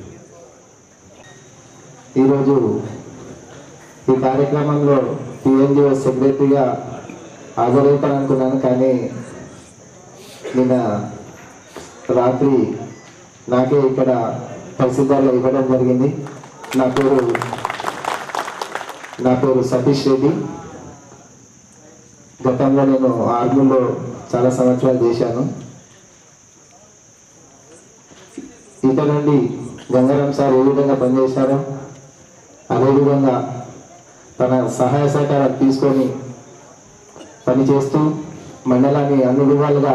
ఈరోజు ఈ కార్యక్రమంలో పిఎన్జిఓ సెక్రటరీగా హాజరవుతాననుకున్నాను కానీ నిన్న రాత్రి నాకే ఇక్కడ తహసీల్దార్లో ఇవ్వడం జరిగింది నా పేరు నా పేరు సతీష్ రెడ్డి గతంలో నేను ఆర్మీలో చాలా సంవత్సరాలు చేశాను ఇక నుండి గంగారాం సార్ ఏ విధంగా పనిచేశారో అదేవిధంగా తన సహాయ సహకారాలు తీసుకొని పనిచేస్తూ మండలాన్ని అన్ని విధాలుగా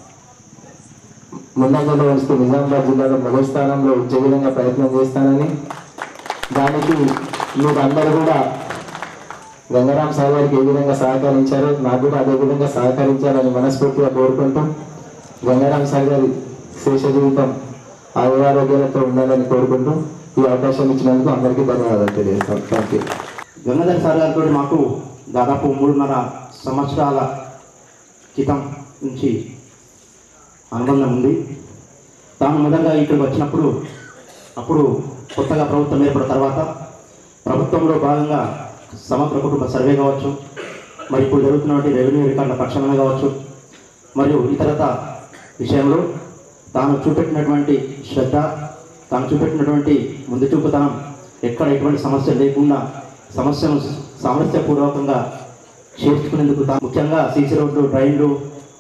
ముందంజలో ఉంచుతూ నిజామాబాద్ జిల్లాలో మొదటి స్థానంలో ఉంచే విధంగా ప్రయత్నం చేస్తానని దానికి మీరు అందరూ కూడా గంగారాం సార్ గారికి ఏ విధంగా సహకరించారో నాకు కూడా అదే విధంగా సహకరించాలని మనస్ఫూర్తిగా కోరుకుంటూ గంగారాం సార్ గారి శేష జీవితం ఆయురారోగ్యాలతో ఉండాలని కోరుకుంటూ ఈ అవకాశం ఇచ్చినందుకు అందరికీ ధన్యవాదాలు తెలియజేస్తాం థ్యాంక్ యూ గంగాధర్ సార్ గారితో మాకు దాదాపు మూడున్నర సంవత్సరాల క్రితం నుంచి అనుబంధం ఉంది తాను మొదటగా ఇక్కడికి వచ్చినప్పుడు అప్పుడు కొత్తగా ప్రభుత్వం ఏర్పడిన తర్వాత ప్రభుత్వంలో భాగంగా సమగ్ర కుటుంబ సర్వే కావచ్చు మరి ఇప్పుడు జరుగుతున్నటువంటి రెవెన్యూ రికార్డుల ప్రక్షాళన కావచ్చు మరియు ఇతరత విషయంలో తాను చూపెట్టినటువంటి శ్రద్ధ తాను చూపెట్టినటువంటి ముందు చూపుతనం ఎక్కడ ఎటువంటి సమస్య లేకుండా సమస్యను సామరస్యపూర్వకంగా చేర్చుకునేందుకు తా- ముఖ్యంగా సీసీ రోడ్లు డ్రైన్లు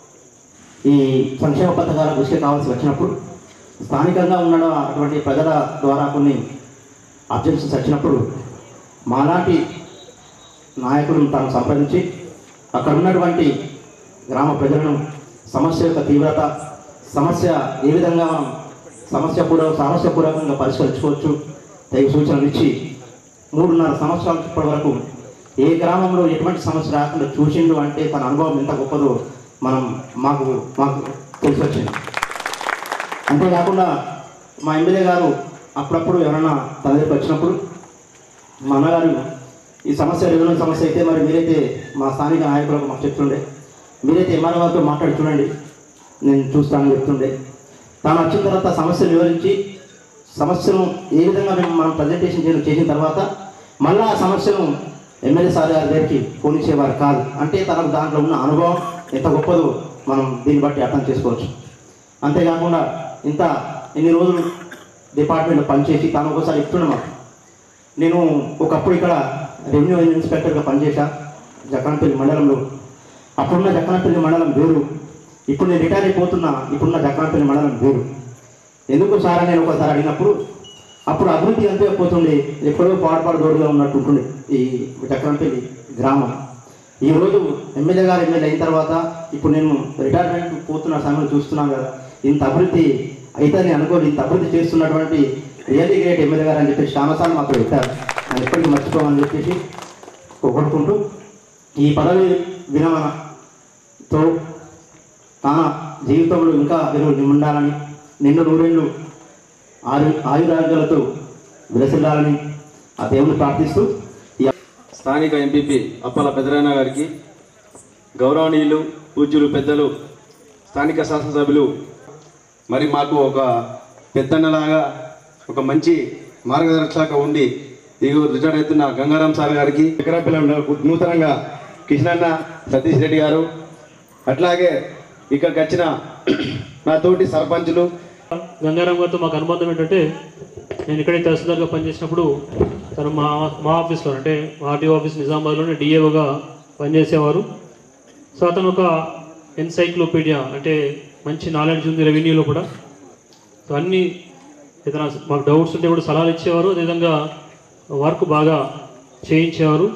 ఈ సంక్షేమ పథకాల దృష్టి కావాల్సి వచ్చినప్పుడు స్థానికంగా ఉన్న అటువంటి ప్రజల ద్వారా కొన్ని అబ్జెక్షన్స్ వచ్చినప్పుడు మాలాంటి నాయకులను తాను సంప్రదించి అక్కడ ఉన్నటువంటి గ్రామ ప్రజలను సమస్య యొక్క తీవ్రత సమస్య ఏ విధంగా మనం సమస్య పూర్వ సమస్యపూర్వకంగా పరిష్కరించుకోవచ్చు తగిన సూచనలు ఇచ్చి మూడున్నర సంవత్సరాల ఇప్పటి వరకు ఏ గ్రామంలో ఎటువంటి సమస్య రాకుండా చూసిండు అంటే తన అనుభవం ఎంత గొప్పదో మనం మాకు మాకు తెలిసి వచ్చింది అంతేకాకుండా మా ఎమ్మెల్యే గారు అప్పుడప్పుడు ఎవరైనా తన దగ్గరికి వచ్చినప్పుడు మా అన్నగారు ఈ సమస్య రెవెన్యూ సమస్య అయితే మరి మీరైతే మా స్థానిక నాయకులకు మాకు చెప్తుండే మీరైతే ఎంఆర్ఓ గారితో మాట్లాడి చూడండి నేను చూస్తానని చెప్తుండే తాను వచ్చిన తర్వాత సమస్యను వివరించి సమస్యను ఏ విధంగా మేము మనం ప్రజెంటేషన్ చేయడం చేసిన తర్వాత మళ్ళా ఆ సమస్యను ఎమ్మెల్యే సార్ గారి దగ్గరికి ఫోన్ ఇచ్చేవారు కాదు అంటే తనకు దాంట్లో ఉన్న అనుభవం ఎంత గొప్పదో మనం దీన్ని బట్టి అర్థం చేసుకోవచ్చు అంతేకాకుండా ఇంత ఇన్ని రోజులు డిపార్ట్మెంట్లో పనిచేసి తాను ఒకసారి చెప్తున్నాను మాకు నేను ఒకప్పుడు ఇక్కడ రెవెన్యూ ఇన్స్పెక్టర్గా పనిచేశా జక్కనపల్లి మండలంలో అప్పుడున్న జక్కనపల్లి మండలం వేరు ఇప్పుడు నేను రిటైర్ అయిపోతున్నా ఇప్పుడున్న జక్కనపల్లి మండలం వేరు ఎందుకు సార్ అని నేను ఒకసారి అడిగినప్పుడు అప్పుడు అభివృద్ధి అంతే పోతుండే ఎప్పుడో పాడుపాడు దోడుగా ఉన్నట్టు ఉంటుండే ఈ జక్కనపల్లి గ్రామం ఈ రోజు ఎమ్మెల్యే గారు ఎమ్మెల్యే అయిన తర్వాత ఇప్పుడు నేను రిటైర్మెంట్ పోతున్న సమయంలో చూస్తున్నాను కదా ఇంత అభివృద్ధి అయితే నేను అనుకోని ఇంత అభివృద్ధి చేస్తున్నటువంటి రియల్లీ గ్రేట్ ఎమ్మెల్యే గారు అని చెప్పేసి చాలాసార్లు మాకు పెట్టారు నేను ఎప్పటికీ మర్చిపోమని చెప్పేసి కొట్టుకుంటూ ఈ పదవి విరమణతో తన జీవితంలో ఇంకా విలువ ఉండాలని నిండు నూరేళ్ళు ఆయు ఆయురారోగ్యాలతో విలసిల్లాలని ఆ దేవుని ప్రార్థిస్తూ ఈ స్థానిక ఎంపీపీ అప్పల పెదరాయన గారికి గౌరవనీయులు పూజ్యులు పెద్దలు స్థానిక శాసనసభ్యులు మరి మాకు ఒక పెద్దన్నలాగా ఒక మంచి మార్గదర్శక ఉండి ఇగో రిటైర్ అవుతున్న గంగారాం సార్ గారికి విక్రపిల్ల నూతనంగా కిషనన్న సతీష్ రెడ్డి గారు అట్లాగే ఇక్కడికి వచ్చిన నా తోటి సర్పంచులు గంగారాం గారితో మాకు అనుబంధం ఏంటంటే నేను ఇక్కడే తహసీల్దార్గా పనిచేసినప్పుడు తను మా మా ఆఫీస్లో అంటే ఆర్టీఓ ఆఫీస్ నిజామాబాద్లోనే డిఏఓగా పనిచేసేవారు సో అతను ఒక ఎన్సైక్లోపీడియా అంటే మంచి నాలెడ్జ్ ఉంది రెవెన్యూలో కూడా సో అన్ని ఏదైనా మాకు డౌట్స్ ఉంటే కూడా సలహాలు ఇచ్చేవారు అదేవిధంగా వర్క్ బాగా చేయించేవారు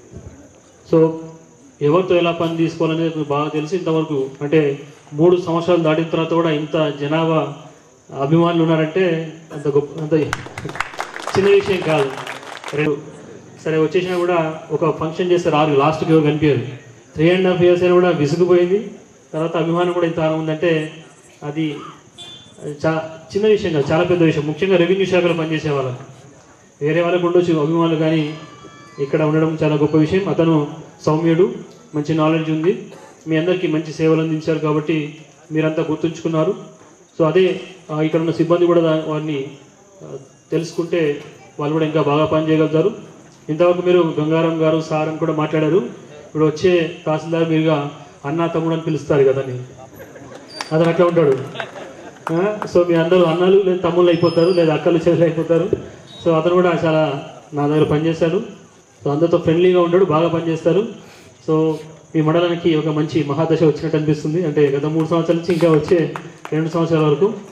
సో ఎవరితో ఎలా పని తీసుకోవాలనేది నాకు బాగా తెలిసి ఇంతవరకు అంటే మూడు సంవత్సరాలు దాటిన తర్వాత కూడా ఇంత జనాభా అభిమానులు ఉన్నారంటే అంత గొప్ప అంత చిన్న విషయం కాదు రెండు సరే వచ్చేసినా కూడా ఒక ఫంక్షన్ చేస్తే రారు లాస్ట్కి ఎవరు కనిపించదు త్రీ అండ్ హాఫ్ ఇయర్స్ అయినా కూడా విసుగుపోయింది తర్వాత అభిమానం కూడా ఇంత ఉందంటే అది అది చా చిన్న విషయం కాదు చాలా పెద్ద విషయం ముఖ్యంగా రెవెన్యూ శాఖలో పనిచేసే వాళ్ళకి వేరే వాళ్ళకు ఉండొచ్చు అభిమానులు కానీ ఇక్కడ ఉండడం చాలా గొప్ప విషయం అతను సౌమ్యుడు మంచి నాలెడ్జ్ ఉంది మీ అందరికీ మంచి సేవలు అందించారు కాబట్టి మీరంతా గుర్తుంచుకున్నారు సో అదే ఆ, ఇక్కడ ఉన్న సిబ్బంది కూడా దా- వారిని ఆ, తెలుసుకుంటే వాళ్ళు కూడా ఇంకా బాగా పని చేయగలుగుతారు ఇంతవరకు మీరు గంగారాం గారు సార్ అని కూడా మాట్లాడారు ఇప్పుడు వచ్చే తహసీల్దార్ మీరుగా అన్న తమ్ముడు అని పిలుస్తారు కదా అని అతను అట్లా ఉంటాడు ఆ, సో మీ అందరూ అన్నలు లేదా తమ్ముళ్ళు అయిపోతారు లేదా అక్కలు చెల్లెలు అయిపోతారు సో అతను కూడా చాలా నా దగ్గర పనిచేశాడు సో అందరితో ఫ్రెండ్లీగా ఉంటాడు బాగా పనిచేస్తారు సో మీ మండలానికి ఒక మంచి మహాదశ వచ్చినట్టు అనిపిస్తుంది అంటే గత మూడు సంవత్సరాల నుంచి ఇంకా వచ్చే రెండు సంవత్సరాల వరకు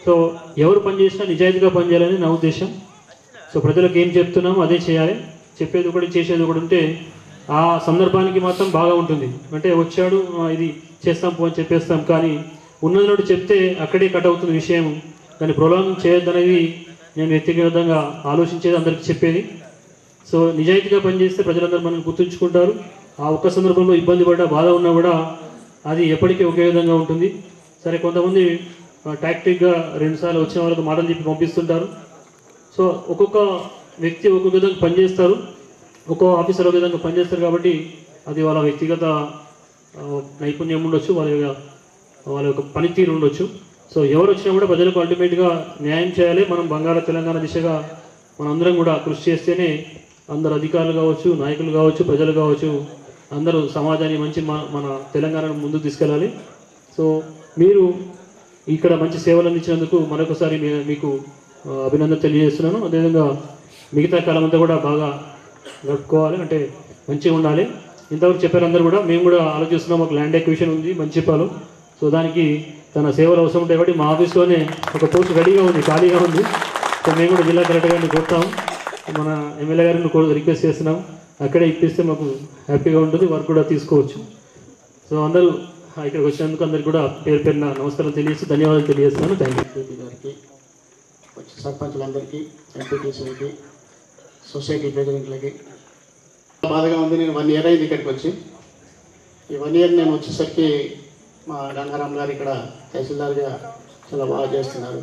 సో ఎవరు పనిచేసినా నిజాయితీగా పనిచేయాలని నా ఉద్దేశం సో ప్రజలకు ఏం చెప్తున్నామో అదే చేయాలి చెప్పేది ఒకటి చేసేది ఒకటి ఉంటే ఆ సందర్భానికి మాత్రం బాగా ఉంటుంది అంటే వచ్చాడు ఆ, ఇది చేస్తాం పో అని చెప్పేస్తాం కానీ ఉన్నది నుండి చెప్తే అక్కడే కట్ అవుతున్న విషయం దాన్ని ప్రొలాంగ్ చేయొద్దనేది నేను వ్యక్తిగతంగా ఆలోచించేది అందరికీ చెప్పేది సో నిజాయితీగా పనిచేస్తే ప్రజలందరూ మనల్ని గుర్తుంచుకుంటారు ఆ ఒక్క సందర్భంలో ఇబ్బంది పడ్డా బాధ ఉన్నా కూడా అది ఎప్పటికీ ఒకే విధంగా ఉంటుంది సరే కొంతమంది టాక్టిక్గా రెండుసార్లు వచ్చిన వాళ్ళకి మాటలు చెప్పి పంపిస్తుంటారు సో ఒక్కొక్క వ్యక్తి ఒక్కొక్క విధంగా పనిచేస్తారు ఒక్కో ఆఫీసర్ ఒక విధంగా పనిచేస్తారు కాబట్టి అది వాళ్ళ వ్యక్తిగత ఆ, నైపుణ్యం ఉండొచ్చు వాళ్ళ యొక్క వాళ్ళ యొక్క పనితీరు ఉండొచ్చు సో ఎవరు వచ్చినా కూడా ప్రజలకు అల్టిమేట్గా న్యాయం చేయాలి మనం బంగాళ తెలంగాణ దిశగా మనందరం కూడా కృషి చేస్తేనే అందరు అధికారులు కావచ్చు నాయకులు కావచ్చు ప్రజలు కావచ్చు అందరూ సమాజాన్ని మంచి మన మన తెలంగాణను ముందుకు తీసుకెళ్ళాలి సో మీరు ఇక్కడ మంచి సేవలు అందించినందుకు మరొకసారి మీ- మీకు ఆ, అభినందన తెలియజేస్తున్నాను అదేవిధంగా మిగతా కాలం అంతా కూడా బాగా గడుపుకోవాలి అంటే మంచిగా ఉండాలి ఇంతవరకు చెప్పారు అందరూ కూడా మేము కూడా ఆలోచిస్తున్నాం ఒక ల్యాండ్ ఎక్విషన్ ఉంది మంచిపాలు సో దానికి తన సేవలు అవసరం ఉంటాయి కాబట్టి మా ఆఫీస్లోనే ఒక పోస్ట్ రెడీగా ఉంది ఖాళీగా ఉంది సో మేము కూడా జిల్లా కలెక్టర్ గారిని కోరుతాం మన ఎమ్మెల్యే గారిని కూడా రిక్వెస్ట్ చేస్తున్నాం అక్కడే ఇప్పిస్తే మాకు హ్యాపీగా ఉంటుంది వర్క్ కూడా తీసుకోవచ్చు సో అందరూ ఇక్కడికి వచ్చినందుకు అందరికి కూడా పేరు పేరున నమస్కారం తెలియజేస్తూ ధన్యవాదాలు తెలియజేస్తున్నాను థ్యాంక్ యూ ఎంపీపీ గారికి వచ్చే సర్పంచులందరికీ ఎంపీటీసీలకి సొసైటీ ప్రెసిడెంట్లకి బాధగా ఉంది నేను వన్ ఇయర్ అయింది ఇక్కడికి వచ్చి ఈ వన్ ఇయర్ నేను వచ్చేసరికి మా గంగారాం గారు ఇక్కడ తహసీల్దార్గా చాలా బాగా చేస్తున్నారు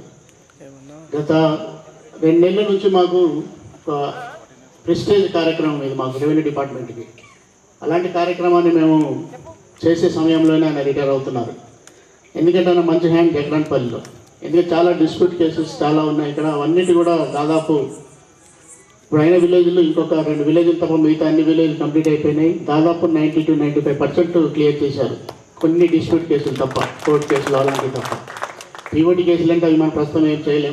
గత రెండు నెలల నుంచి మాకు ఒక ప్రెస్టేజ్ కార్యక్రమం ఇది మాకు రెవెన్యూ డిపార్ట్మెంట్కి అలాంటి కార్యక్రమాన్ని మేము చేసే సమయంలోనే ఆయన రిటైర్ అవుతున్నారు ఎందుకంటే ఆయన మంచి హ్యాండ్ జగన్పల్లిలో ఎందుకంటే చాలా డిస్ప్యూట్ కేసెస్ చాలా ఉన్నాయి ఇక్కడ అవన్నిటి కూడా దాదాపు ఇప్పుడు అయిన విలేజ్లో ఇంకొక రెండు విలేజ్లు తప్ప మిగతా అన్ని విలేజ్ కంప్లీట్ అయిపోయినాయి దాదాపు ninety two ninety five percent clear చేశారు కొన్ని డిస్ప్యూట్ కేసులు తప్ప కోర్టు కేసులు అలాంటివి తప్ప పీఓటీ కేసులు అంటే అవి మనం ప్రస్తుతం ఏం చేయలేం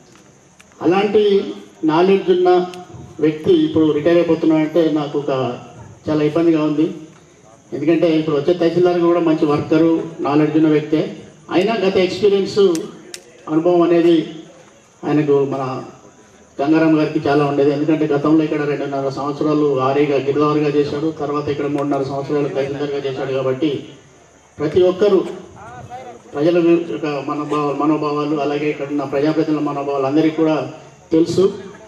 అలాంటి నాలెడ్జ్ ఉన్న వ్యక్తి ఇప్పుడు రిటైర్ అయిపోతున్నాడంటే నాకు ఒక చాలా ఇబ్బందిగా ఉంది ఎందుకంటే ఇప్పుడు వచ్చే తహసీల్దార్ కూడా మంచి వర్కరు నాలెడ్జ్ ఉన్న వ్యక్తే అయినా గత ఎక్స్పీరియన్స్ అనుభవం అనేది ఆయనకు మన గంగారాం గారికి చాలా ఉండేది ఎందుకంటే గతంలో ఇక్కడ రెండున్నర సంవత్సరాలు ఆరేగా గిరిదారుగా చేశాడు తర్వాత ఇక్కడ మూడున్నర సంవత్సరాలు తహసీల్దార్గా చేశాడు కాబట్టి ప్రతి ఒక్కరూ ప్రజల యొక్క మనోభావ మనోభావాలు అలాగే ఇక్కడ ఉన్న ప్రజాప్రతినిధుల మనోభావాలు అందరికీ కూడా తెలుసు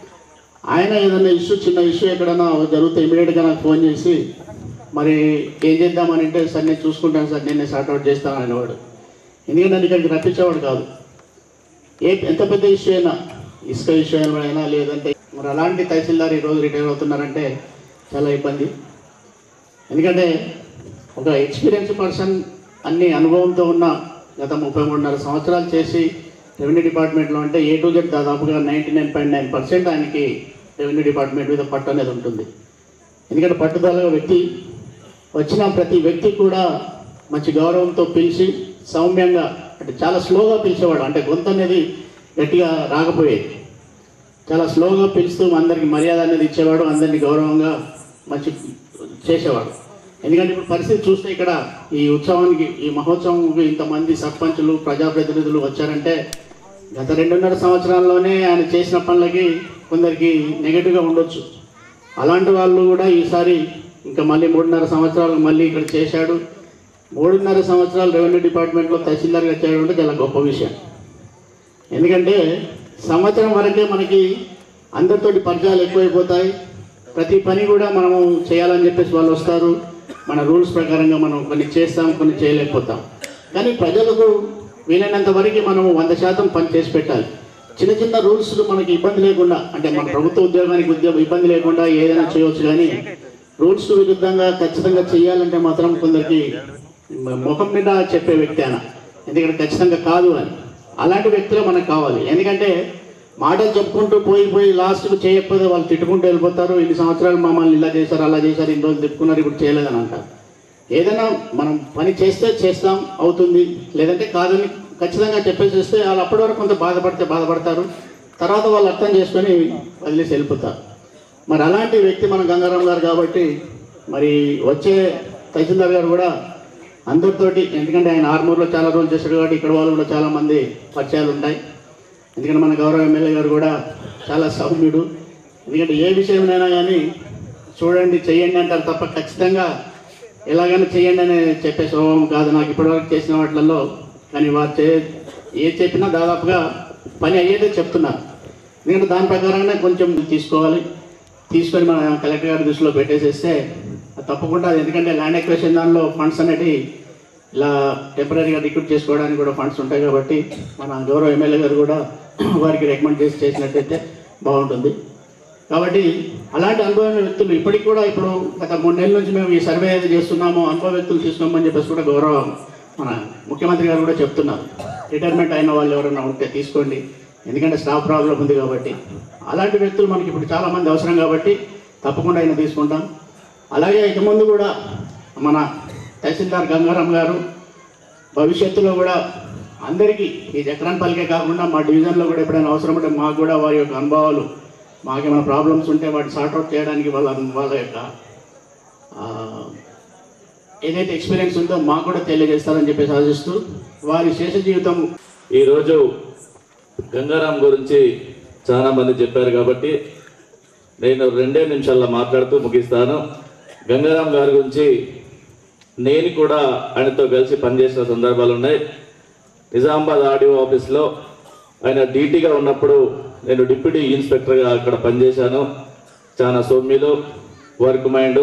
ఆయన ఏదైనా ఇష్యూ చిన్న ఇష్యూ ఎక్కడైనా జరిగితే ఇమీడియట్గా నాకు ఫోన్ చేసి మరి ఏం చేద్దామని అంటే సార్ నేను చూసుకుంటాను సార్ నేను సార్ట్అవుట్ చేస్తాను అనేవాడు ఎందుకంటే నన్ను ఇక్కడికి రప్పించేవాడు కాదు ఏ ఎంత పెద్ద ఇష్యూ అయినా ఇసుక ఇష్యూ అయినా లేదంటే మరి అలాంటి తహసీల్దార్ ఈరోజు రిటైర్ అవుతున్నారంటే చాలా ఇబ్బంది ఎందుకంటే ఒక ఎక్స్పీరియన్స్ పర్సన్ అన్ని అనుభవంతో ఉన్న గత ముప్పై మూడున్నర సంవత్సరాలు చేసి రెవెన్యూ డిపార్ట్మెంట్లో అంటే ఏ టు జెడ్ దాదాపుగా ninety nine point nine percent ఆయనకి రెవెన్యూ డిపార్ట్మెంట్ మీద పట్టు అనేది ఉంటుంది ఎందుకంటే పట్టుదల వ్యక్తి వచ్చిన ప్రతి వ్యక్తి కూడా మంచి గౌరవంతో పిలిచి సౌమ్యంగా అంటే చాలా స్లోగా పిలిచేవాడు అంటే గొంతు అనేది గట్టిగా రాకపోయేది చాలా స్లోగా పిలుస్తూ అందరికి మర్యాద అనేది ఇచ్చేవాడు అందరినీ గౌరవంగా మంచి చేసేవాడు ఎందుకంటే ఇప్పుడు పరిస్థితి చూస్తే ఇక్కడ ఈ ఉత్సవానికి ఈ మహోత్సవంకి ఇంతమంది సర్పంచులు ప్రజాప్రతినిధులు వచ్చారంటే గత రెండున్నర సంవత్సరాల్లోనే ఆయన చేసిన పనులకి కొందరికి నెగిటివ్గా ఉండొచ్చు అలాంటి వాళ్ళు కూడా ఈసారి ఇంకా మళ్ళీ మూడున్నర సంవత్సరాలు మళ్ళీ ఇక్కడ చేశాడు మూడున్నర సంవత్సరాలు రెవెన్యూ డిపార్ట్మెంట్లో తహసీల్దార్గా చేయడం అంటే చాలా గొప్ప విషయం ఎందుకంటే సంవత్సరం వరకే మనకి అందరితోటి పరిచయాలు ఎక్కువైపోతాయి ప్రతి పని కూడా మనము చేయాలని చెప్పేసి వాళ్ళు వస్తారు మన రూల్స్ ప్రకారంగా మనం కొన్ని చేస్తాం కొన్ని చేయలేకపోతాం కానీ ప్రజలకు వీలైనంత వరకు మనము వంద శాతం పని చేసి పెట్టాలి చిన్న చిన్న రూల్స్ మనకి ఇబ్బంది లేకుండా అంటే మన ప్రభుత్వ ఉద్యోగానికి ఉద్యోగం ఇబ్బంది లేకుండా ఏదైనా చేయవచ్చు కానీ రూల్స్ విరుద్ధంగా ఖచ్చితంగా చేయాలంటే మాత్రం కొందరికి ముఖం మీద చెప్పే వ్యక్తి ఆయన ఎందుకంటే ఖచ్చితంగా కాదు అని అలాంటి వ్యక్తులు మనకు కావాలి ఎందుకంటే మాటలు చెప్పుకుంటూ పోయి పోయి లాస్ట్కు చేయకపోతే వాళ్ళు తిట్టుకుంటూ వెళ్ళిపోతారు ఇన్ని సంవత్సరాలు మమ్మల్ని ఇలా చేశారు అలా చేశారు ఇన్ని రోజులు తిప్పుకున్నారు ఇప్పుడు చేయలేదని అంటారు ఏదైనా మనం పని చేస్తే చేస్తాం అవుతుంది లేదంటే కాదని ఖచ్చితంగా చెప్పేసేస్తే వాళ్ళు అప్పటి వరకు కొంత బాధపడితే బాధపడతారు తర్వాత వాళ్ళు అర్థం చేసుకొని వదిలేసి వెళ్ళిపోతారు మరి అలాంటి వ్యక్తి మన గంగారాం గారు కాబట్టి మరి వచ్చే తహసీల్దార్ గారు కూడా అందరితోటి ఎందుకంటే ఆయన ఆర్మూర్లో చాలా రోజులు చేశాడు కాబట్టి ఇక్కడ వాళ్ళు కూడా చాలా మంది పరిచయాలు ఉంటాయి ఎందుకంటే మన గౌరవ ఎమ్మెల్యే గారు కూడా చాలా సౌమ్యుడు ఎందుకంటే ఏ విషయంలో కానీ చూడండి చేయండి అంటారు తప్ప ఖచ్చితంగా ఎలాగైనా చేయండి అని చెప్పే స్వభావం కాదు నాకు ఇప్పటివరకు చేసిన వాటిలలో కానీ వారు చే ఏ చెప్పినా దాదాపుగా పని అయ్యేదే చెప్తున్నారు ఎందుకంటే దాని ప్రకారంగానే కొంచెం తీసుకోవాలి తీసుకొని మన కలెక్టర్ గారి దృష్టిలో పెట్టేసేస్తే అది తప్పకుండా అది ఎందుకంటే ల్యాండ్ ఎక్వేషన్ దానిలో ఫండ్స్ అనేవి ఇలా టెంపరీగా రిక్రూట్ చేసుకోవడానికి కూడా ఫండ్స్ ఉంటాయి కాబట్టి మన గౌరవ ఎమ్మెల్యే గారు కూడా వారికి రికమెండ్ చేసి చేసినట్టయితే బాగుంటుంది కాబట్టి అలాంటి అనుభవమైన వ్యక్తులు ఇప్పటికి కూడా ఇప్పుడు గత మూడు నెలల నుంచి మేము ఈ సర్వే ఏది చేస్తున్నామో అనుభవ వ్యక్తులు తీసుకోమని చెప్పేసి కూడా గౌరవ మన ముఖ్యమంత్రి గారు కూడా చెప్తున్నారు రిటైర్మెంట్ అయిన వాళ్ళు ఎవరైనా ఉంటే తీసుకోండి ఎందుకంటే స్టాఫ్ ప్రాబ్లం ఉంది కాబట్టి అలాంటి వ్యక్తులు మనకి ఇప్పుడు చాలామంది అవసరం కాబట్టి తప్పకుండా ఆయన తీసుకుంటాం అలాగే ఇక ముందు కూడా మన తహసీల్దార్ గంగారాం గారు భవిష్యత్తులో కూడా అందరికీ ఈ చక్రాన్పల్లికే కాకుండా మా డివిజన్లో కూడా ఎప్పుడైనా అవసరం ఉంటే మాకు కూడా వారి యొక్క అనుభవాలు మాకేమైనా ప్రాబ్లమ్స్ ఉంటే వాటిని సార్ట్అవుట్ చేయడానికి వాళ్ళ వాళ్ళ యొక్క ఆ, ఏదైతే ఎక్స్పీరియన్స్ ఉందో మాకు కూడా తెలియజేస్తారని చెప్పేసి ఆశిస్తూ వారి శేష జీవితం ఈరోజు గంగారాం గురించి చాలా మంది చెప్పారు కాబట్టి నేను రెండే నిమిషాల్లో మాట్లాడుతూ ముగిస్తాను గంగారాం గారి గురించి నేను కూడా ఆయనతో కలిసి పనిచేసిన సందర్భాలు ఉన్నాయి నిజామాబాద్ ఆడియో ఆఫీస్లో ఆయన డీటీగా ఉన్నప్పుడు నేను డిప్యూటీ ఇన్స్పెక్టర్గా అక్కడ పనిచేశాను చాలా సౌమ్యులు వర్క్ మైండ్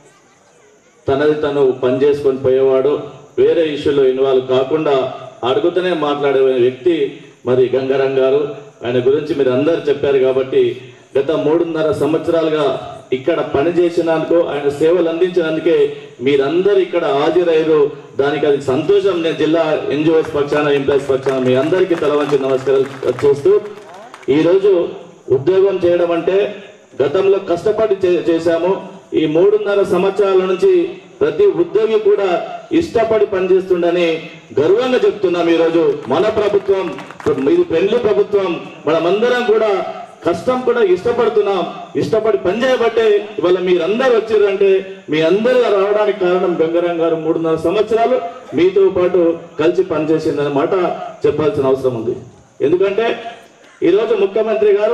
తనది తను పని చేసుకొని పోయేవాడు వేరే ఇష్యూలో ఇన్వాల్వ్ కాకుండా అడుగుతూనే మాట్లాడే వ్యక్తి మరి గంగారాం గారు ఆయన గురించి మీరు అందరు చెప్పారు కాబట్టి గత మూడున్నర సంవత్సరాలుగా ఇక్కడ పని చేసినందుకు ఆయన సేవలు అందించినందుకే మీరందరూ ఇక్కడ హాజరయ్యారు దానికి అది సంతోషం నేను జిల్లా ఎన్జిఓస్ పక్షాన ఎంప్లాయీస్ పక్షాన మీ అందరికీ తల వంచి నమస్కారాలు చేస్తూ ఈరోజు ఉద్యోగం చేయడం అంటే గతంలో కష్టపడి చే- చేశాము ఈ మూడున్నర సంవత్సరాల నుంచి ప్రతి ఉద్యోగి కూడా ఇష్టపడి పనిచేస్తుండని గర్వంగా చెప్తున్నాం ఈరోజు మన ప్రభుత్వం ఇది ఫ్రెండ్లీ ప్రభుత్వం మనమందరం కూడా కష్టం కూడా ఇష్టపడుతున్నాం ఇష్టపడి పనిచేయబట్టే ఇవాళ మీరందరూ వచ్చిర్రంటే మీ అందరూ రావడానికి కారణం గంగారాం గారు మూడున్నర సంవత్సరాలు మీతో పాటు కలిసి పనిచేసిందనే మాట చెప్పాల్సిన అవసరం ఉంది ఎందుకంటే ఈరోజు ముఖ్యమంత్రి గారు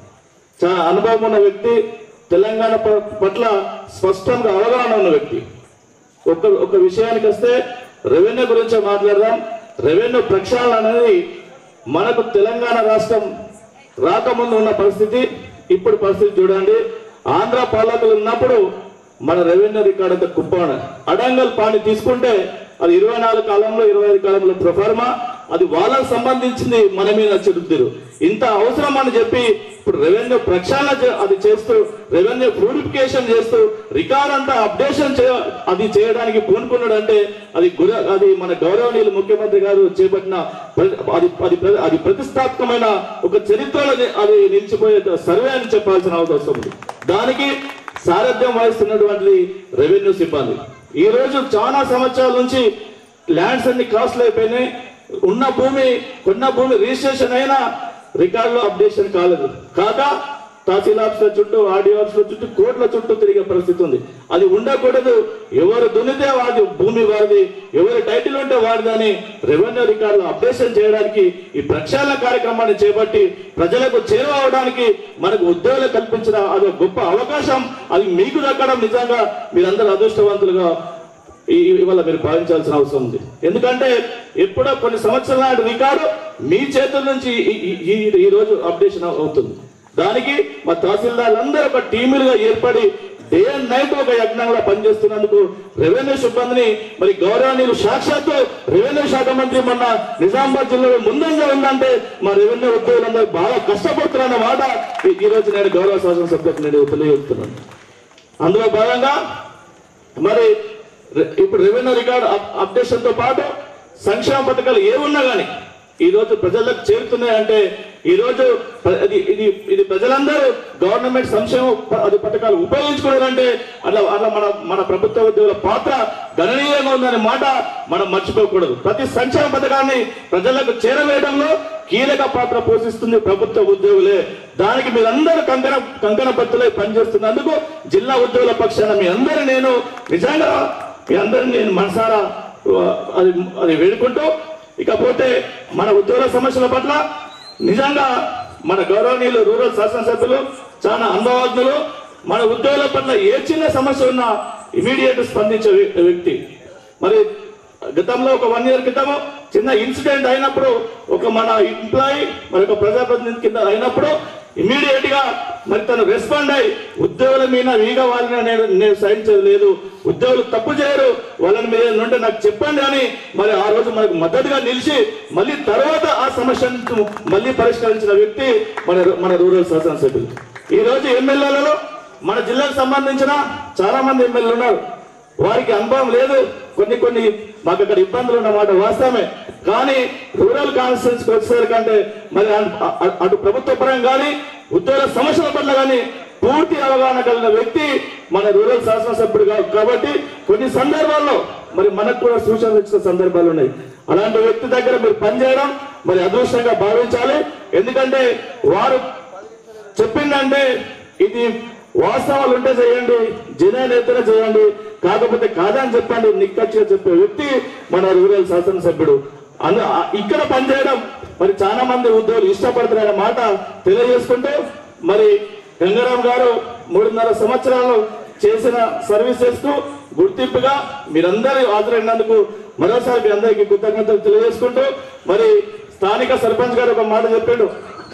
చాలా అనుభవం ఉన్న వ్యక్తి తెలంగాణ ప- పట్ల స్పష్టంగా అవగాహన ఉన్న వ్యక్తి ఒక ఒక విషయానికి వస్తే రెవెన్యూ గురించి మాట్లాడదాం రెవెన్యూ ప్రక్షాళన అనేది మనకు తెలంగాణ రాష్ట్రం రాకముందు ఉన్న పరిస్థితి ఇప్పుడు పరిస్థితి చూడండి ఆంధ్ర పాలకులు ఉన్నప్పుడు మన రెవెన్యూ రికార్డు అంతా కుప్పాడ అడంగల్ పాని తీసుకుంటే అది ఇరవై నాలుగు కాలంలో ఇరవై ఐదు కాలంలో ప్రొఫార్మా అది వాళ్ళకు సంబంధించింది మన మీద చెడుతురు ఇంత అవసరం అని చెప్పి ఇప్పుడు రెవెన్యూ ప్రక్షాళన చే- అది చేస్తూ రెవెన్యూ ప్యూరిఫికేషన్ చేస్తూ రికార్డ్ అంతా అప్డేషన్ చే అది చేయడానికి పూనుకున్నాడు అంటే అది గుర అది మన గౌరవనీయులు ముఖ్యమంత్రి గారు చేపట్టిన ప్ర- అది అది ప్ర- అది ప్రతిష్టాత్మకమైన ఒక చరిత్రలో అది- అది నిలిచిపోయే సర్వే అని చెప్పాల్సిన అవసరం ఉంది దానికి సారథ్యం వహిస్తున్నటువంటి రెవెన్యూ సిబ్బంది ఈ రోజు చాలా సంవత్సరాల నుంచి ల్యాండ్స్ అన్ని కాస్ట్లు అయిపోయినాయి ఉన్న భూమి కొన్న భూమి రిజిస్ట్రేషన్ అయినా రికార్డులో అప్డేషన్ కాలేదు కాక తహసీల్ ఆఫీసుల చుట్టూ ఆర్డీఓ ఆఫీసుల చుట్టూ కోట్ల చుట్టూ తిరిగే పరిస్థితి ఉంది అది ఉండకూడదు ఎవరు దున్నితే వాడి భూమి వారిది ఎవరి టైటిల్ ఉంటే వాడిదని రెవెన్యూ రికార్డులు అప్డేషన్ చేయడానికి ఈ ప్రక్షాళన కార్యక్రమాన్ని చేపట్టి ప్రజలకు చేరువ అవడానికి మనకు ఉద్యోగాలు కల్పించిన అది ఒక గొప్ప అవకాశం అది మీకు దక్కడం నిజంగా మీరందరూ అదృష్టవంతులుగా ఈ- ఇవాళ మీరు భావించాల్సిన అవసరం ఉంది ఎందుకంటే ఎప్పుడో కొన్ని సంవత్సరాల నాటి రికార్డు మీ చేతుల నుంచి ఈ- ఈ- ఈ- ఈ రోజు అప్డేషన్ అవుతుంది దానికి మా తహసీల్దార్లందరూ ఒక టీములుగా ఏర్పడి డే అండ్ నైట్ ఒక యజ్ఞంగా పనిచేస్తున్నందుకు రెవెన్యూ సిబ్బందిని మరి గౌరవనీయులు సాక్షాత్తు రెవెన్యూ శాఖ మంత్రి మొన్న నిజామాబాద్ జిల్లాలో ముందంగా ఉందంటే మా రెవెన్యూ ఉద్యోగులందరూ బాగా కష్టపడుతున్న మాట ఈ- ఈ రోజు నేను గౌరవ శాసనసభ్యులకు నేను తెలియజేస్తున్నాను అందులో భాగంగా మరి రె- ఇప్పుడు రెవెన్యూ రికార్డ్ అప్- అప్డేషన్ తో పాటు సంక్షేమ పథకాలు ఏ ఉన్నా కానీ ఈ రోజు ప్రజలకు చేరుతున్నాయంటే ఈ రోజు ప్ర- ఇది ఇది ఇది ప్రజలందరూ గవర్నమెంట్ సంక్షేమ ప- అది పథకాలు ఉపయోగించుకోవాలంటే అట్లా అట్లా మన మన ప్రభుత్వ ఉద్యోగుల పాత్ర గణనీయంగా ఉందనే మాట మనం మర్చిపోకూడదు ప్రతి సంక్షేమ పథకాన్ని ప్రజలకు చేరవేయడంలో కీలక పాత్ర పోషిస్తుంది ప్రభుత్వ ఉద్యోగులే దానికి మీరందరూ కంకణ కంకణ బద్దులై పనిచేస్తున్నందుకు జిల్లా ఉద్యోగుల పక్షాన మీ అందరూ నేను నిజంగా మీ అందరిని నేను మనసారా ఆ, అది అది వేడుకుంటూ ఇకపోతే మన ఉద్యోగుల సమస్యల పట్ల నిజంగా మన గౌరవనీయులు రూరల్ శాసనసభ్యులు చాలా అనుభవజ్ఞులు మన ఉద్యోగుల పట్ల ఏ చిన్న సమస్య ఉన్నా ఇమీడియట్ స్పందించే వ్య- వ్యక్తి మరి గతంలో ఒక వన్ ఇయర్ క్రితము చిన్న ఇన్సిడెంట్ అయినప్పుడు ఒక మన ఎంప్లాయీ మరి ఒక ప్రజాప్రతినిధి కింద అయినప్పుడు ఇమీడియట్ గా మరి తను రెస్పాండ్ అయి ఉద్యోగుల మీద వీగ వాళ్ళని నేను నేను సహించేది లేదు ఉద్యోగులు తప్పు చేయరు వాళ్ళని మీద నుండి నాకు చెప్పండి అని మరి ఆ రోజు మనకు మద్దతుగా నిలిచి మళ్ళీ తర్వాత ఆ సమస్యను మళ్ళీ పరిష్కరించిన వ్యక్తి మన మన రూరల్ శాసనసభ్యులు ఈ రోజు ఎమ్మెల్యేలలో మన జిల్లాకు సంబంధించిన చాలా మంది ఎమ్మెల్యేలు ఉన్నారు వారికి అనుభవం లేదు కొన్ని కొన్ని మాకు అక్కడ ఇబ్బందులు ఉన్నమాట వాస్తవమే కానీ రూరల్ కాన్స్టిట్యూన్సీకి వచ్చేసరికంటే మరి అ- అ- అటు ప్రభుత్వ పరంగా కానీ ఉద్యోగ సమస్యల పట్ల కానీ పూర్తి అవగాహన కలిగిన వ్యక్తి మన రూరల్ శాసనసభ్యుడు కా- కాబట్టి కొన్ని సందర్భాల్లో మరి మనకు కూడా సూచనలు ఇచ్చిన సందర్భాలు ఉన్నాయి అలాంటి వ్యక్తి దగ్గర మీరు పనిచేయడం మరి అదృష్టంగా భావించాలి ఎందుకంటే వారు చెప్పిందంటే ఇది వాస్తవాలు ఉంటే చేయండి జనాలు చేయండి కాకపోతే కాదని చెప్పండి నిక్కచ్చిగా చెప్పే వ్యక్తి మన రూరల్ శాసనసభ్యుడు అందు ఆ- ఇక్కడ పనిచేయడం మరి చాలా మంది ఉద్యోగులు ఇష్టపడుతున్నారనే మాట తెలియజేసుకుంటూ మరి గంగారాం గారు మూడున్నర సంవత్సరాలు చేసిన సర్వీసెస్ కు గుర్తింపుగా మీరందరూ హాజరైనందుకు మరోసారి మీ అందరికీ కృతజ్ఞతలు తెలియజేసుకుంటూ మరి స్థానిక సర్పంచ్ గారు ఒక మాట చెప్పిండు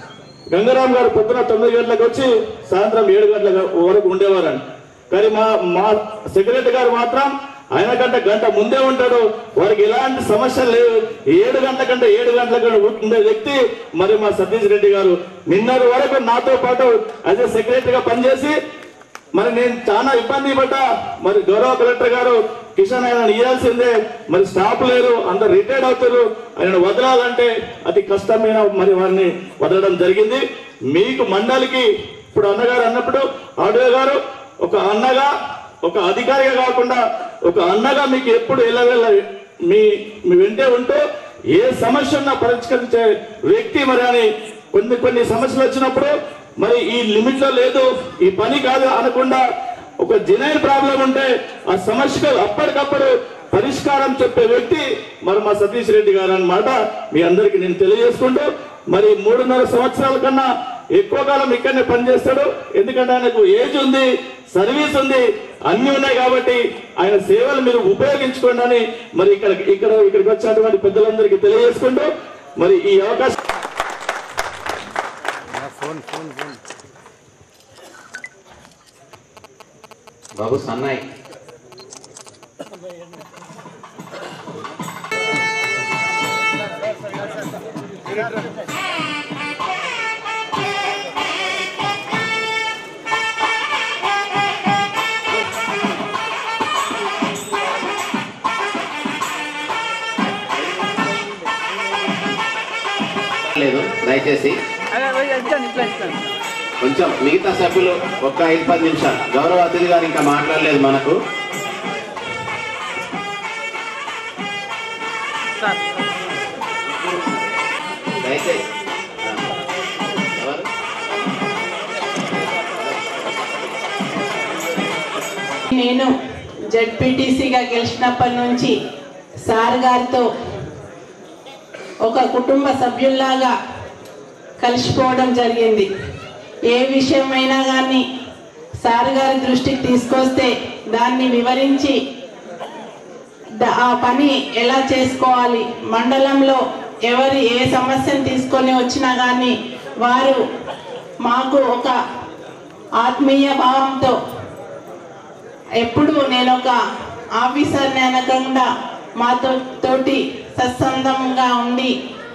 గంగారాం గారు పొద్దున తొమ్మిది గంటలకు వచ్చి సాయంత్రం ఏడు గంటల వరకు ఉండేవారండి కానీ మా మా సెక్రటరీ గారు మాత్రం ఆయన కంటే గంట ముందే ఉంటాడు వారికి ఎలాంటి సమస్యలు లేవు ఏడు గంటల కంటే ఏడు గంటలకు ఉండే వ్యక్తి మరి మా సతీష్ రెడ్డి గారు నిన్నటి వరకు నాతో పాటు యాజ్ సెక్రటరీగా పనిచేసి మరి నేను చాలా ఇబ్బంది పడ్డా మరి గౌరవ కలెక్టర్ గారు కిషన్ ఆయన ఇవ్వాల్సిందే మరి స్టాఫ్ లేరు అందరు రిటైర్డ్ అవుతారు ఆయన వదలాలంటే అతి కష్టమైన మరి వారిని వదలడం జరిగింది మీకు మండలికి ఇప్పుడు అన్నగారు అన్నప్పుడు ఆడియో గారు ఒక అన్నగా ఒక అధికారిగా కాకుండా ఒక అన్నగా మీకు ఎప్పుడు ఎల్లవెల్ల మీ మీ వెంటే ఉంటూ ఏ సమస్య ఉన్నా పరిష్కరించే వ్యక్తి మరి అని కొన్ని కొన్ని సమస్యలు వచ్చినప్పుడు మరి ఈ లిమిట్ లో లేదు ఈ పని కాదు అనకుండా ఒక జెన్యున్ ప్రాబ్లం ఉంటే ఆ సమస్యకు అప్పటికప్పుడు పరిష్కారం చెప్పే వ్యక్తి మరి మా సతీష్ రెడ్డి గారు అన్నమాట మీ అందరికి నేను తెలియజేసుకుంటూ మరి మూడున్నర సంవత్సరాల కన్నా ఎక్కువ కాలం ఇక్కడనే పనిచేస్తాడు ఎందుకంటే ఆయనకు ఏజ్ ఉంది సర్వీస్ ఉంది అన్ని ఉన్నాయి కాబట్టి ఆయన సేవలు మీరు ఉపయోగించుకోండి అని మరి ఇక్కడ ఇక్కడ ఇక్కడికి వచ్చినటువంటి పెద్దలందరికీ తెలియజేసుకుంటూ మరి ఈ అవకాశం బాబు సన్నాయి లేదు దయచేసి కొంచెం మిగతా సభ్యులు ఒక్క ఐదు పది నిమిషాలు గౌరవ అతిథి గారు ఇంకా మాట్లాడలేదు మనకు దయచేసి ఎవరు? నేను జడ్పీటీసీగా గెలిచినప్పటి నుంచి సార్ గారితో ఒక కుటుంబ సభ్యుల్లాగా కలిసిపోవడం జరిగింది ఏ విషయమైనా కానీ సార్ గారి దృష్టికి తీసుకొస్తే దాన్ని వివరించి ద- ఆ పని ఎలా చేసుకోవాలి మండలంలో ఎవరు ఏ సమస్యను తీసుకొని వచ్చినా కానీ వారు మాకు ఒక ఆత్మీయ భావంతో ఎప్పుడు నేను ఒక ఆఫీసర్ని అనకుండా మాతో తోటి సత్సందంగా ఉండి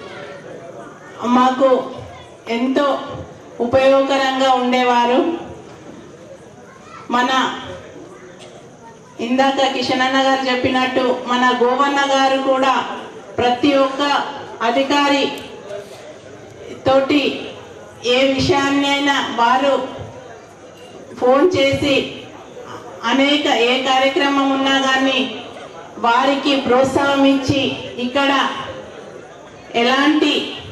మాకు ఎంతో ఉపయోగకరంగా ఉండేవారు మన ఇందాక కిషన్ అన్న గారు చెప్పినట్టు మన గోవన్న గారు కూడా ప్రతి ఒక్క అధికారి తోటి ఏ విషయాన్ని అయినా వారు ఫోన్ చేసి అనేక ఏ కార్యక్రమం ఉన్నా కానీ వారికి ప్రోత్సాహం ఇచ్చి ఇక్కడ ఎలాంటి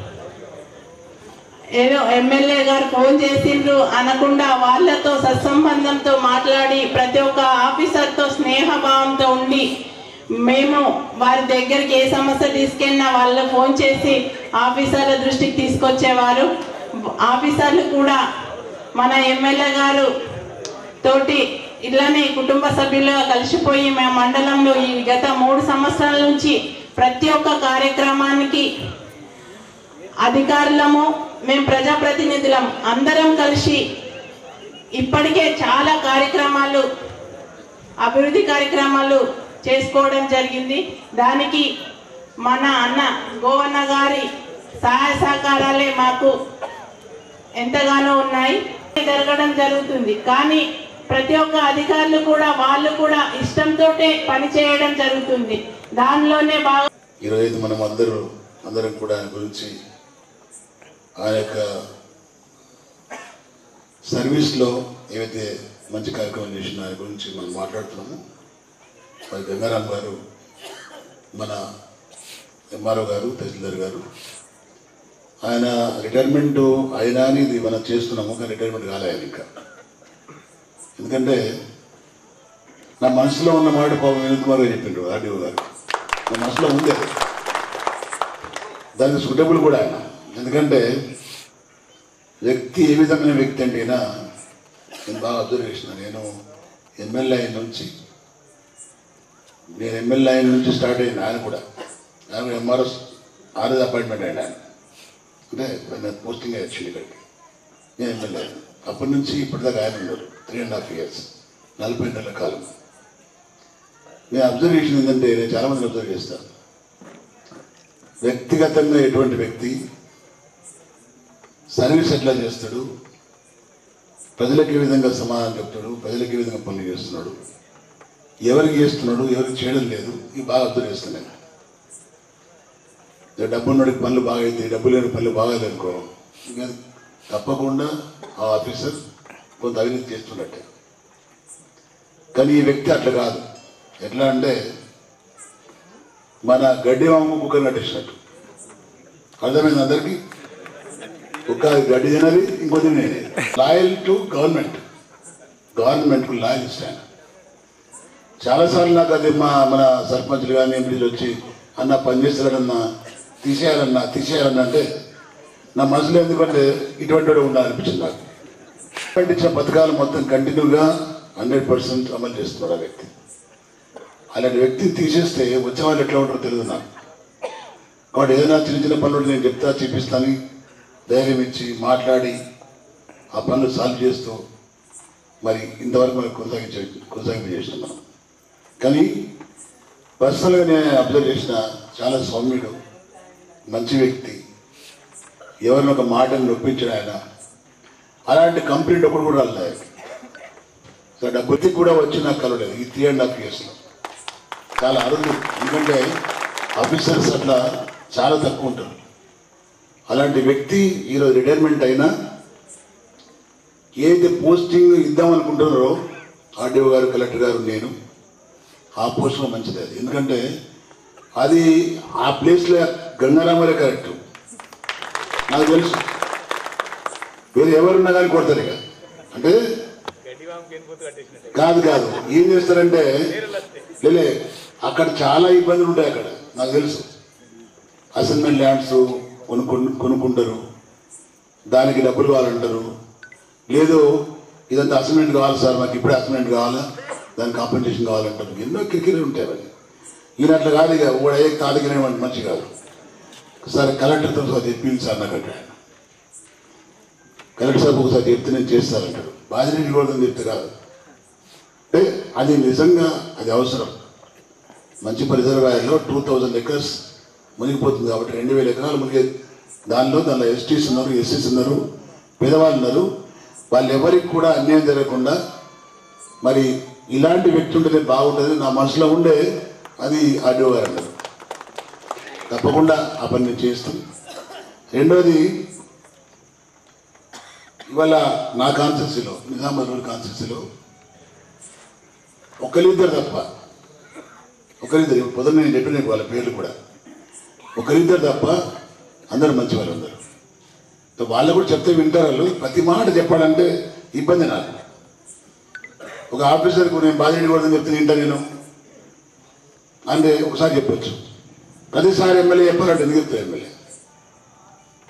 ఏదో ఎమ్మెల్యే గారు ఫోన్ చేసిండ్రు అనకుండా వాళ్ళతో సత్సంబంధంతో మాట్లాడి ప్రతి ఒక్క ఆఫీసర్తో స్నేహభావంతో ఉండి మేము వారి దగ్గరికి ఏ సమస్య తీసుకెళ్ళినా వాళ్ళు ఫోన్ చేసి ఆఫీసర్ల దృష్టికి తీసుకొచ్చేవారు ఆఫీసర్లు కూడా మన ఎమ్మెల్యే గారు తోటి ఇలానే కుటుంబ సభ్యులుగా కలిసిపోయి మా మండలంలో ఈ గత మూడు సంవత్సరాల నుంచి ప్రతి ఒక్క కార్యక్రమానికి అధికారులము మేము ప్రజాప్రతినిధులం అందరం కలిసి ఇప్పటికే చాలా కార్యక్రమాలు అభివృద్ధి కార్యక్రమాలు చేసుకోవడం జరిగింది దానికి మన అన్న గోవన్న గారి సహాయ సహకారాలే మాకు ఎంతగానో ఉన్నాయి జరగడం జరుగుతుంది కానీ ప్రతి ఒక్క అధికారులు కూడా వాళ్ళు కూడా ఇష్టంతో పని చేయడం జరుగుతుంది దానిలోనే బాగా ఈరోజు మనం అందరూ అందరం కూడా ఆయన గురించి ఆయన యొక్క సర్వీస్లో ఏవైతే మంచి కార్యక్రమం చేసిన ఆయన గురించి మనం మాట్లాడుతున్నాము మరి గంగారాం గారు మన ఎంఆర్ఓ గారు తహసీల్దార్ గారు ఆయన రిటైర్మెంట్ అయినా అని ఇది మనం చేస్తున్నాము కానీ రిటైర్మెంట్ కాలే ఆయన ఇంకా ఎందుకంటే నా మనసులో ఉన్న మాట పాపం వినోద్ కుమార్ గారు చెప్పిండ్రు ఆర్డీఓ గారు నా మనసులో ఉంది అది దానికి సూటబుల్ కూడా ఆయన ఎందుకంటే వ్యక్తి ఏ విధమైన వ్యక్తి అంటే అయినా నేను బాగా అబ్జర్వ్ చేసిన నేను ఎమ్మెల్యే అయిన నుంచి నేను ఎమ్మెల్యే అయిన నుంచి స్టార్ట్ అయింది ఆయన కూడా ఆయన ఎంఆర్ఎస్ ఆర్ఎస్ అపాయింట్మెంట్ అయ్యాడు ఆయన అంటే నేను పోస్టింగ్ వచ్చింది ఇక్కడికి నేను ఎమ్మెల్యే అప్పటి నుంచి ఇప్పటిదాకా ఆయన ఉన్నారు త్రీ అండ్ హాఫ్ ఇయర్స్ నలభై నెలల కాలం నేను అబ్జర్వ్ చేసింది ఏంటంటే నేను చాలామందిని అబ్జర్వ్ చేస్తాను వ్యక్తిగతంగా ఎటువంటి వ్యక్తి సర్వీస్ ఎట్లా చేస్తాడు ప్రజలకు ఏ విధంగా సమాధానం చెప్తాడు ప్రజలకు ఏ విధంగా పనులు చేస్తున్నాడు ఎవరికి చేస్తున్నాడు ఎవరికి చేయడం లేదు ఇవి బాగా అర్థం చేస్తున్నాను ఇక డబ్బు ఉన్నోడికి పనులు బాగా అయితే డబ్బు లేని పనులు బాగాలేదు అనుకో ఇంకా తప్పకుండా ఆ ఆఫీసర్ కొంత అవినీతి చేస్తున్నట్టే కానీ ఈ వ్యక్తి అట్లా కాదు ఎట్లా అంటే మన గడ్డి మామ కుక్కర్ కట్టేసినట్టు అర్థమైంది అందరికీ ఒక గడ్డి తినది ఇంకో తినేది లాయల్ టు గవర్నమెంట్ గవర్నమెంట్కు లాయల్ స్టాండ్ చాలాసార్లు నాకు అది మా మన సర్పంచ్లు కానీ ఎంపీలు వచ్చి అన్న పని చేస్తారన్నా తీసేయాలన్నా తీసేయాలన్నా అంటే నా మనసులో ఎందుకంటే ఇటువంటి వాడు ఉండాలనిపించింది నాకు గవర్నమెంట్ ఇచ్చిన పథకాలు మొత్తం కంటిన్యూగా హండ్రెడ్ పర్సెంట్ అమలు చేస్తున్నాడు ఆ వ్యక్తి అలాంటి వ్యక్తిని తీసేస్తే వచ్చే వాళ్ళు ఎట్లా ఉంటారో తెలియదు నాకు కాబట్టి ఏదైనా చిన్న చిన్న పనులు నేను చెప్తా చూపిస్తాను ధైర్యం ఇచ్చి మాట్లాడి ఆ పనులు సాల్వ్ చేస్తూ మరి ఇంతవరకు మనం కొనసాగించే కొనసాగింపు చేసినాం మనం కానీ పర్సనల్గా నేను అబ్జర్వ్ చేసిన చాలా సౌమ్యుడు మంచి వ్యక్తి ఎవరిని ఒక మాటను నొప్పించడం ఆయన అలాంటి కంప్లైంట్ ఒకటి కూడా రాలేదు ఆయనకి. సో డబ్బుకి కూడా వచ్చి నాకు కలవలేదు ఈ త్రీ అండ్ హాఫ్ ఇయర్స్లో చాలా అరుదు ఎందుకంటే ఆఫీసర్స్ అట్లా చాలా తక్కువ ఉంటారు అలాంటి వ్యక్తి ఈరోజు రిటైర్మెంట్ అయినా ఏదైతే పోస్టింగ్ ఇద్దాం అనుకుంటున్నారో ఆర్డీఓ గారు కలెక్టర్ గారు నేను ఆ పోస్టింగ్ మంచిది అది ఎందుకంటే అది ఆ ప్లేస్లో గంగారామరే కరెక్ట్ నాకు తెలుసు వేరే ఎవరున్నా కానీ కొడతారు ఇక అంటే కాదు కాదు ఏం చేస్తారంటే లేలే అక్కడ చాలా ఇబ్బందులు ఉంటాయి అక్కడ నాకు తెలుసు అసైన్మెంట్ ల్యాండ్స్ కొనుక్కు కొనుక్కుంటారు దానికి డబ్బులు కావాలంటారు లేదు ఇదంతా అసైన్మెంట్ కావాలి సార్ మాకు ఇప్పుడే అసైన్మెంట్ కావాలా దానికి కాంపెన్సేషన్ కావాలంటారు ఎన్నో కిరికిరి ఉంటాయి అవన్నీ ఈయన అట్లా కాదు ఇక ఓడ ఏ తాడిగిన మంచి కాదు సార్ కలెక్టర్తో సార్ చెప్పింది సార్ నాకు అంటాడు కలెక్టర్ సార్ ఒకసారి చెప్తే నేను చేస్తానంటాడు బాధ్యత కూడా చెప్తే కాదు అంటే అది నిజంగా అది అవసరం మంచి రిజర్వాయర్లో టూ థౌజండ్ ఎకర్స్ మునిగిపోతుంది కాబట్టి రెండు వేల ఎకరాలు మునిగే దానిలో దానిలో ఎస్టీస్ ఉన్నారు ఎస్సీస్ ఉన్నారు పేదవాళ్ళు ఉన్నారు వాళ్ళు ఎవరికి కూడా అన్యాయం జరగకుండా మరి ఇలాంటి వ్యక్తి ఉంటేనే బాగుంటుంది నా మనసులో ఉండే అది ఆర్డీఓ గారు అన్నారు తప్పకుండా ఆ పని నేను చేస్తాం రెండోది ఇవాళ నా కాన్స్టిట్యూన్సీలో నిజామాబాద్ కాన్స్టిట్యూన్సీలో ఒకరిద్దరు తప్ప ఒకరిద్దరు పొద్దున్న నేను చెప్పిన వాళ్ళ పేర్లు కూడా ఒకరిద్దరు తప్ప అందరూ మంచి వాళ్ళు ఉన్నారు సో వాళ్ళు కూడా చెప్తే వింటారు వాళ్ళు ప్రతి మాట చెప్పాలంటే ఇబ్బంది నాకు ఒక ఆఫీసర్కు నేను బాధ్యత కూడా చెప్తే వింటా నేను అంటే ఒకసారి చెప్పొచ్చు ప్రతిసారి ఎమ్మెల్యే చెప్పాలంటే ఎందుకు చెప్తారు ఎమ్మెల్యే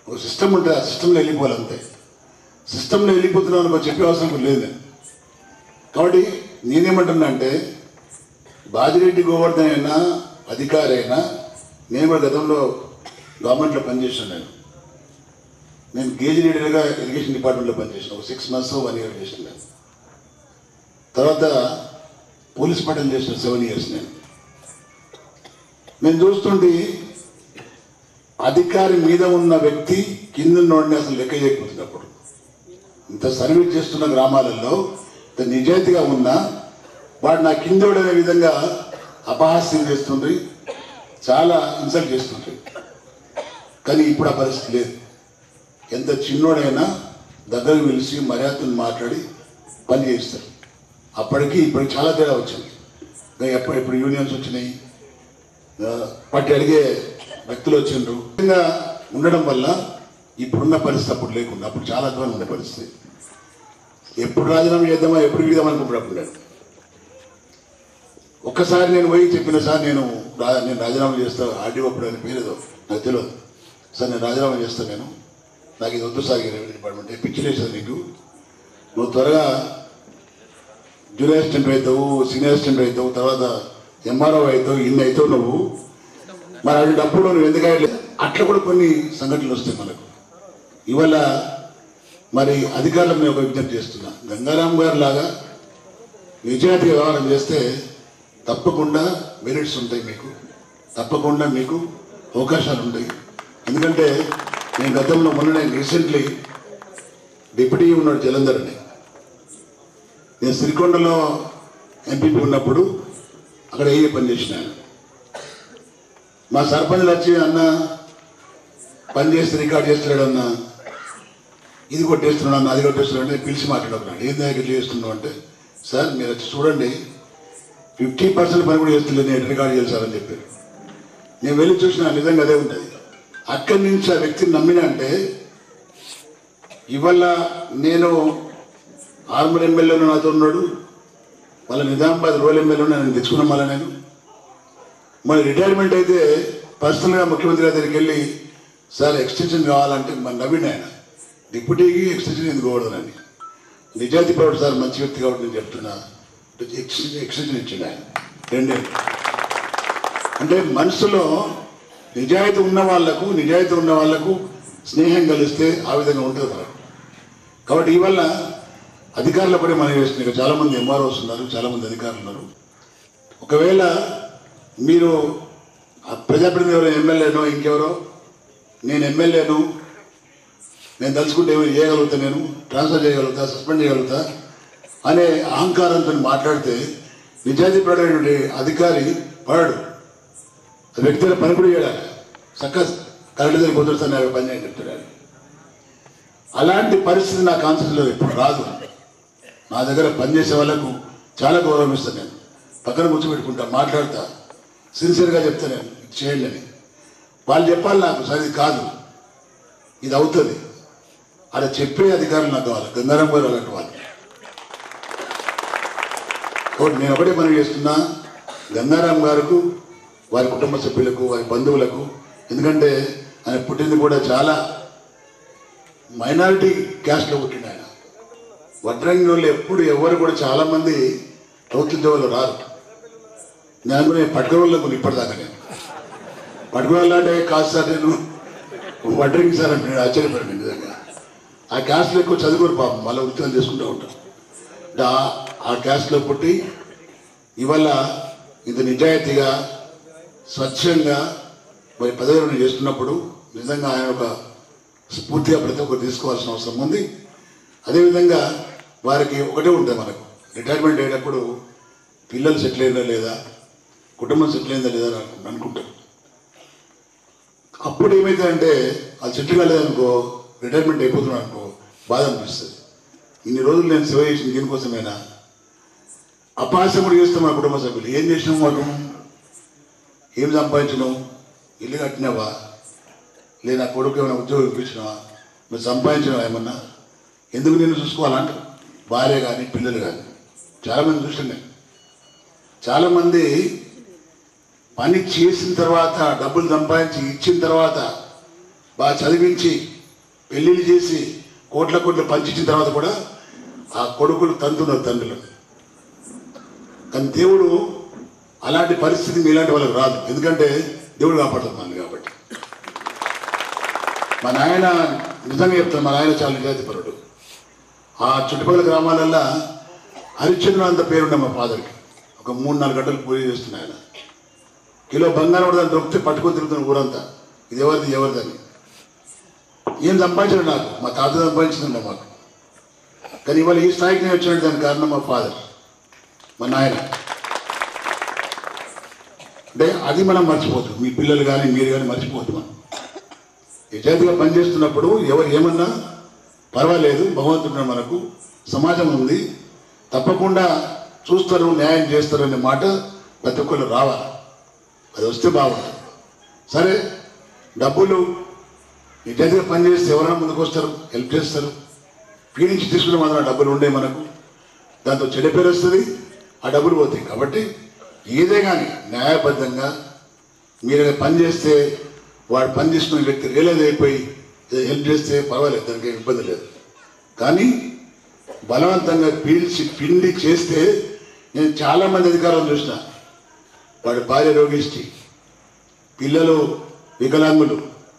ఒక సిస్టమ్ ఉంటే ఆ సిస్టంలో వెళ్ళిపోవాలి అంతే సిస్టంలో వెళ్ళిపోతున్నాను అని చెప్పే అవసరం కూడా లేదు నేను కాబట్టి నేనేమంటున్నా అంటే బాజిరెడ్డి గోవర్ధన్ అయినా అధికారి అయినా నేను కూడా గతంలో గవర్నమెంట్లో పనిచేసాను నేను నేను గేజ్ లీడర్గా ఇరిగేషన్ డిపార్ట్మెంట్లో పనిచేసాను ఒక సిక్స్ మంత్స్ వన్ ఇయర్ చేసాను నేను తర్వాత పోలీస్ పట్టణం చేసిన సెవెన్ ఇయర్స్ నేను నేను చూస్తుంటే అధికారి మీద ఉన్న వ్యక్తి కింద ఉన్నోడిని అసలు లెక్క చేయకపోతున్నప్పుడు ఇంత సర్వీస్ చేస్తున్న గ్రామాలలో ఇంత నిజాయితీగా ఉన్నా వాడు నా కిందోడనే విధంగా అపహాస్యం చేస్తుండ్రి చాలా ఇన్సల్ట్ చేస్తుండ్రి కానీ ఇప్పుడు ఆ పరిస్థితి లేదు ఎంత చిన్నోడైనా దగ్గరకు పిలిచి మర్యాదను మాట్లాడి పని చేస్తారు అప్పటికి ఇప్పటికి చాలా తేడా వచ్చింది ఇంకా ఎప్పుడు ఎప్పుడు యూనియన్స్ వచ్చినాయి ఆ, పట్టి అడిగే వ్యక్తులు వచ్చిండ్రు విధంగా ఉండడం వల్ల ఇప్పుడున్న పరిస్థితి అప్పుడు లేకుండా అప్పుడు చాలా అధ్వానం ఉండే పరిస్థితి ఎప్పుడు రాజీనామా చేద్దామా ఎప్పుడు విడదాం అనుకున్నప్పుడు నేను ఒక్కసారి నేను పోయి చెప్పిన సార్ నేను రా- నేను రాజీనామా చేస్తా ఆర్డీఓ అప్పుడు అని పేరేదో నాకు తెలియదు సార్ నేను రాజీనామా చేస్తాను నేను నాకు ఇది వద్దు సార్ ఈ రెవెన్యూ డిపార్ట్మెంట్ పిచ్చిలేసేది నీకు నువ్వు త్వరగా జూనియర్ అసిస్టెంట్ అవుతావు సీనియర్ అసిస్టెంట్ అవుతావు తర్వాత ఎంఆర్ఓ అవుతావు ఇన్ని అవుతావు నువ్వు మరి అటువంటిప్పుడు నువ్వు ఎందుకు అయ్యలేదు అట్లా కూడా కొన్ని సంఘటనలు వస్తాయి మనకు ఇవాళ మరి అధికారులకు నేను ఒక విజ్ఞప్తి చేస్తున్నా గంగారాం గారు లాగా నిజాయితీ వ్యవహారం చేస్తే తప్పకుండా మెరిట్స్ ఉంటాయి మీకు తప్పకుండా మీకు అవకాశాలు ఉంటాయి ఎందుకంటే నేను గతంలో మొన్ననే రీసెంట్లీ డిప్యూటీ ఉన్నాడు జలంధర్ అని నేను సిరికొండలో ఎంపీపీ ఉన్నప్పుడు అక్కడ ఏ పని చేసిన మా సర్పంచ్ వచ్చి అన్న పని చేస్తే రికార్డ్ చేస్తున్నాడు అన్న ఇది కొట్టేస్తున్నాడు అన్న అది కొట్టేస్తున్నాడు అంటే పిలిచి మాట్లాడుతున్నాడు ఏం దాకా ఇట్లా చేస్తున్నావు అంటే సార్ మీరు వచ్చి చూడండి ఫిఫ్టీ పర్సెంట్ పని కూడా చేస్తలేదు నేను రికార్డ్ చేయాలి సార్ అని చెప్పారు నేను వెళ్ళి చూసిన నిజంగా అదే ఉంటుంది అక్కడి నుంచి ఆ వ్యక్తిని నమ్మిన అంటే ఇవాళ నేను ఆర్మూర్ ఎమ్మెల్యేను నాతో ఉన్నాడు వాళ్ళ నిజామాబాద్ రూరల్ ఎమ్మెల్యేను నేను తెచ్చుకున్నాం మళ్ళీ నేను మరి రిటైర్మెంట్ అయితే పర్సనల్గా ముఖ్యమంత్రి గారి దగ్గరికి వెళ్ళి సార్ ఎక్స్టెన్షన్ కావాలంటే మన నవీన్ ఆయన డిప్యూటీకి ఎక్స్టెన్షన్ ఎందుకు కూడదని నిజాయితీ పరుడు సార్ మంచి వ్యక్తి కాబట్టి నేను చెప్తున్నా ఎక్స్టెన్షన్ ఎక్స్టెన్షన్ ఇచ్చిండు ఆయన రెండేళ్ళు అంటే మనసులో నిజాయితీ ఉన్న వాళ్లకు నిజాయితీ ఉన్న వాళ్లకు స్నేహం కలిస్తే ఆ విధంగా ఉంటుంది మనకు కాబట్టి ఇవల్ల అధికారుల పని మనం చేస్తున్నాయి చాలా మంది ఎంఆర్ఓస్ ఉన్నారు చాలా మంది అధికారులు ఉన్నారు ఒకవేళ మీరు ఆ ప్రజాప్రతినిధి ఎవరో ఎమ్మెల్యేనో ఇంకెవరో నేను ఎమ్మెల్యేను నేను తలుచుకుంటే ఏమైనా చేయగలుగుతా నేను ట్రాన్స్ఫర్ చేయగలుగుతా సస్పెండ్ చేయగలుగుతా అనే అహంకారంతో మాట్లాడితే నిజాయితీ పడేటువంటి అధికారి పడడు ఆ వ్యక్తి దగ్గర పని కూడా చేయడాలి చక్కగా కరెంట్ దగ్గర కుదురుతాను అవి పని చేయని చెప్తాడు ఆయన. అలాంటి పరిస్థితి నా కాన్సెప్ట్లో ఇప్పుడు రాదు నా దగ్గర పనిచేసే వాళ్ళకు చాలా గౌరవం ఇస్తాను నేను పక్కన కూర్చోబెట్టుకుంటా మాట్లాడతా సిన్సియర్గా చెప్తా నేను ఇది చేయండి అని వాళ్ళు చెప్పాలి నాకు సరే ఇది కాదు ఇది అవుతుంది అలా చెప్పే అధికారులు నాకు కావాలి గంగారాం గారు అలాంటి వాళ్ళు కాబట్టి నేను ఒకటే పని చేస్తున్నా గంగారాం గారికి వారి కుటుంబ సభ్యులకు వారి బంధువులకు ఎందుకంటే ఆయన పుట్టింది కూడా చాలా మైనారిటీ క్యాస్ట్లో పుట్టిన ఆయన వడ్రంగి వాళ్ళు ఎప్పుడు ఎవరు కూడా చాలా మంది ప్రభుత్వ ఉద్యోగులు రారు నేను అనుకునే పట్టుకోవాళ్ళకు ఇప్పటిదాకా నేను పట్టుకోవాలి అంటే కాదు సార్ నేను వడ్రంగి సార్ అంటే నేను ఆశ్చర్యపడి నిజంగా ఆ క్యాస్ట్లో ఎక్కువ చదువుకోరు పాపం మళ్ళీ ఉద్యోగాలు చేసుకుంటూ ఉంటారు అంటే ఆ- ఆ క్యాస్ట్లో పుట్టి ఇవాళ ఇంత నిజాయితీగా స్వచ్ఛంగా మరి పదవిని చేస్తున్నప్పుడు నిజంగా ఆయన ఒక స్ఫూర్తిగా ప్రతి ఒక్కరు తీసుకోవాల్సిన అవసరం ఉంది అదేవిధంగా వారికి ఒకటే ఉంటుంది మనకు రిటైర్మెంట్ అయ్యేటప్పుడు పిల్లలు సెటిల్ అయినా లేదా కుటుంబం సెటిల్ అయిందా లేదా అని అనుకు- అనుకుంటారు అప్పుడు ఏమైతుందంటే అది సెటిల్ కాలేదనుకో రిటైర్మెంట్ అయిపోతున్నాడు అనుకో బాధ అనిపిస్తుంది ఇన్ని రోజులు నేను సేవ చేసిన దీనికోసమేనా అపహాస్యం కూడా చేస్తాం మా కుటుంబ సభ్యులు ఏం చేసినాం వాళ్ళు ఏం సంపాదించినావు ఇల్లు కట్టినావా లేదా నా కొడుకు ఏమైనా ఉద్యోగం ఇప్పించినావా నువ్వు సంపాదించినావా ఏమన్నా ఎందుకు నేను చూసుకోవాలంట భార్య కానీ పిల్లలు కానీ చాలామంది చూసాను నేను చాలామంది పని చేసిన తర్వాత డబ్బులు సంపాదించి ఇచ్చిన తర్వాత బాగా చదివించి పెళ్లిళ్ళు చేసి కోట్ల కోట్లు పంచించిన తర్వాత కూడా ఆ కొడుకులు తంతున్నారు తండ్రులను కానీ దేవుడు అలాంటి పరిస్థితి మీలాంటి వాళ్ళకి రాదు ఎందుకంటే దేవుడు కాపాడుతున్నాను కాబట్టి మా నాయన నిజంగా చెప్తాను మా నాయన చాలా నిజాతిపరుడు ఆ చుట్టుపక్కల గ్రామాలల్లో హరిశ్చంద్ర అంత పేరుండే మా ఫాదర్కి ఒక మూడు నాలుగు గంటలు పూజ చేస్తున్న ఆయన కిలో బంగారం కూడా దాన్ని దొరికితే పట్టుకొని తిరుగుతున్న ఊరంతా ఇది ఎవరిది ఎవరిదని ఏం సంపాదించాడు నాకు మా తాత సంపాదించిందండి మాకు కానీ ఇవాళ ఈ స్థాయికి నేను వచ్చినట్టు దానికి కారణం మా ఫాదర్ మా నాయన అంటే అది మనం మర్చిపోతాం మీ పిల్లలు కానీ మీరు కానీ మర్చిపోతాం మనం నిజాయితీగా పనిచేస్తున్నప్పుడు ఎవరు ఏమన్నా పర్వాలేదు భగవంతుడు మనకు సమాజం ఉంది తప్పకుండా చూస్తారు న్యాయం చేస్తారు అనే మాట ప్రతి ఒక్కరు రావాలి అది వస్తే బాగుంటుంది సరే డబ్బులు నిజాయితీగా పనిచేస్తే ఎవరైనా ముందుకు వస్తారు హెల్ప్ చేస్తారు ఫీ నుంచి తీసుకునే మాత్రం డబ్బులు ఉండే మనకు దాంతో చెడ్డ పేరు వస్తుంది ఆ డబ్బులు పోతాయి కాబట్టి ఏదే కానీ న్యాయబద్ధంగా మీరు పని చేస్తే వాడు పని చేసుకునే వ్యక్తి రియలైజ్ అయిపోయి ఏదో హెల్ప్ చేస్తే పర్వాలేదు దానికి ఏం ఇబ్బంది లేదు కానీ బలవంతంగా పీల్చి పిండి చేస్తే నేను చాలా మంది అధికారులు చూసిన వాడి భార్య రోగిష్టి పిల్లలు వికలాంగులు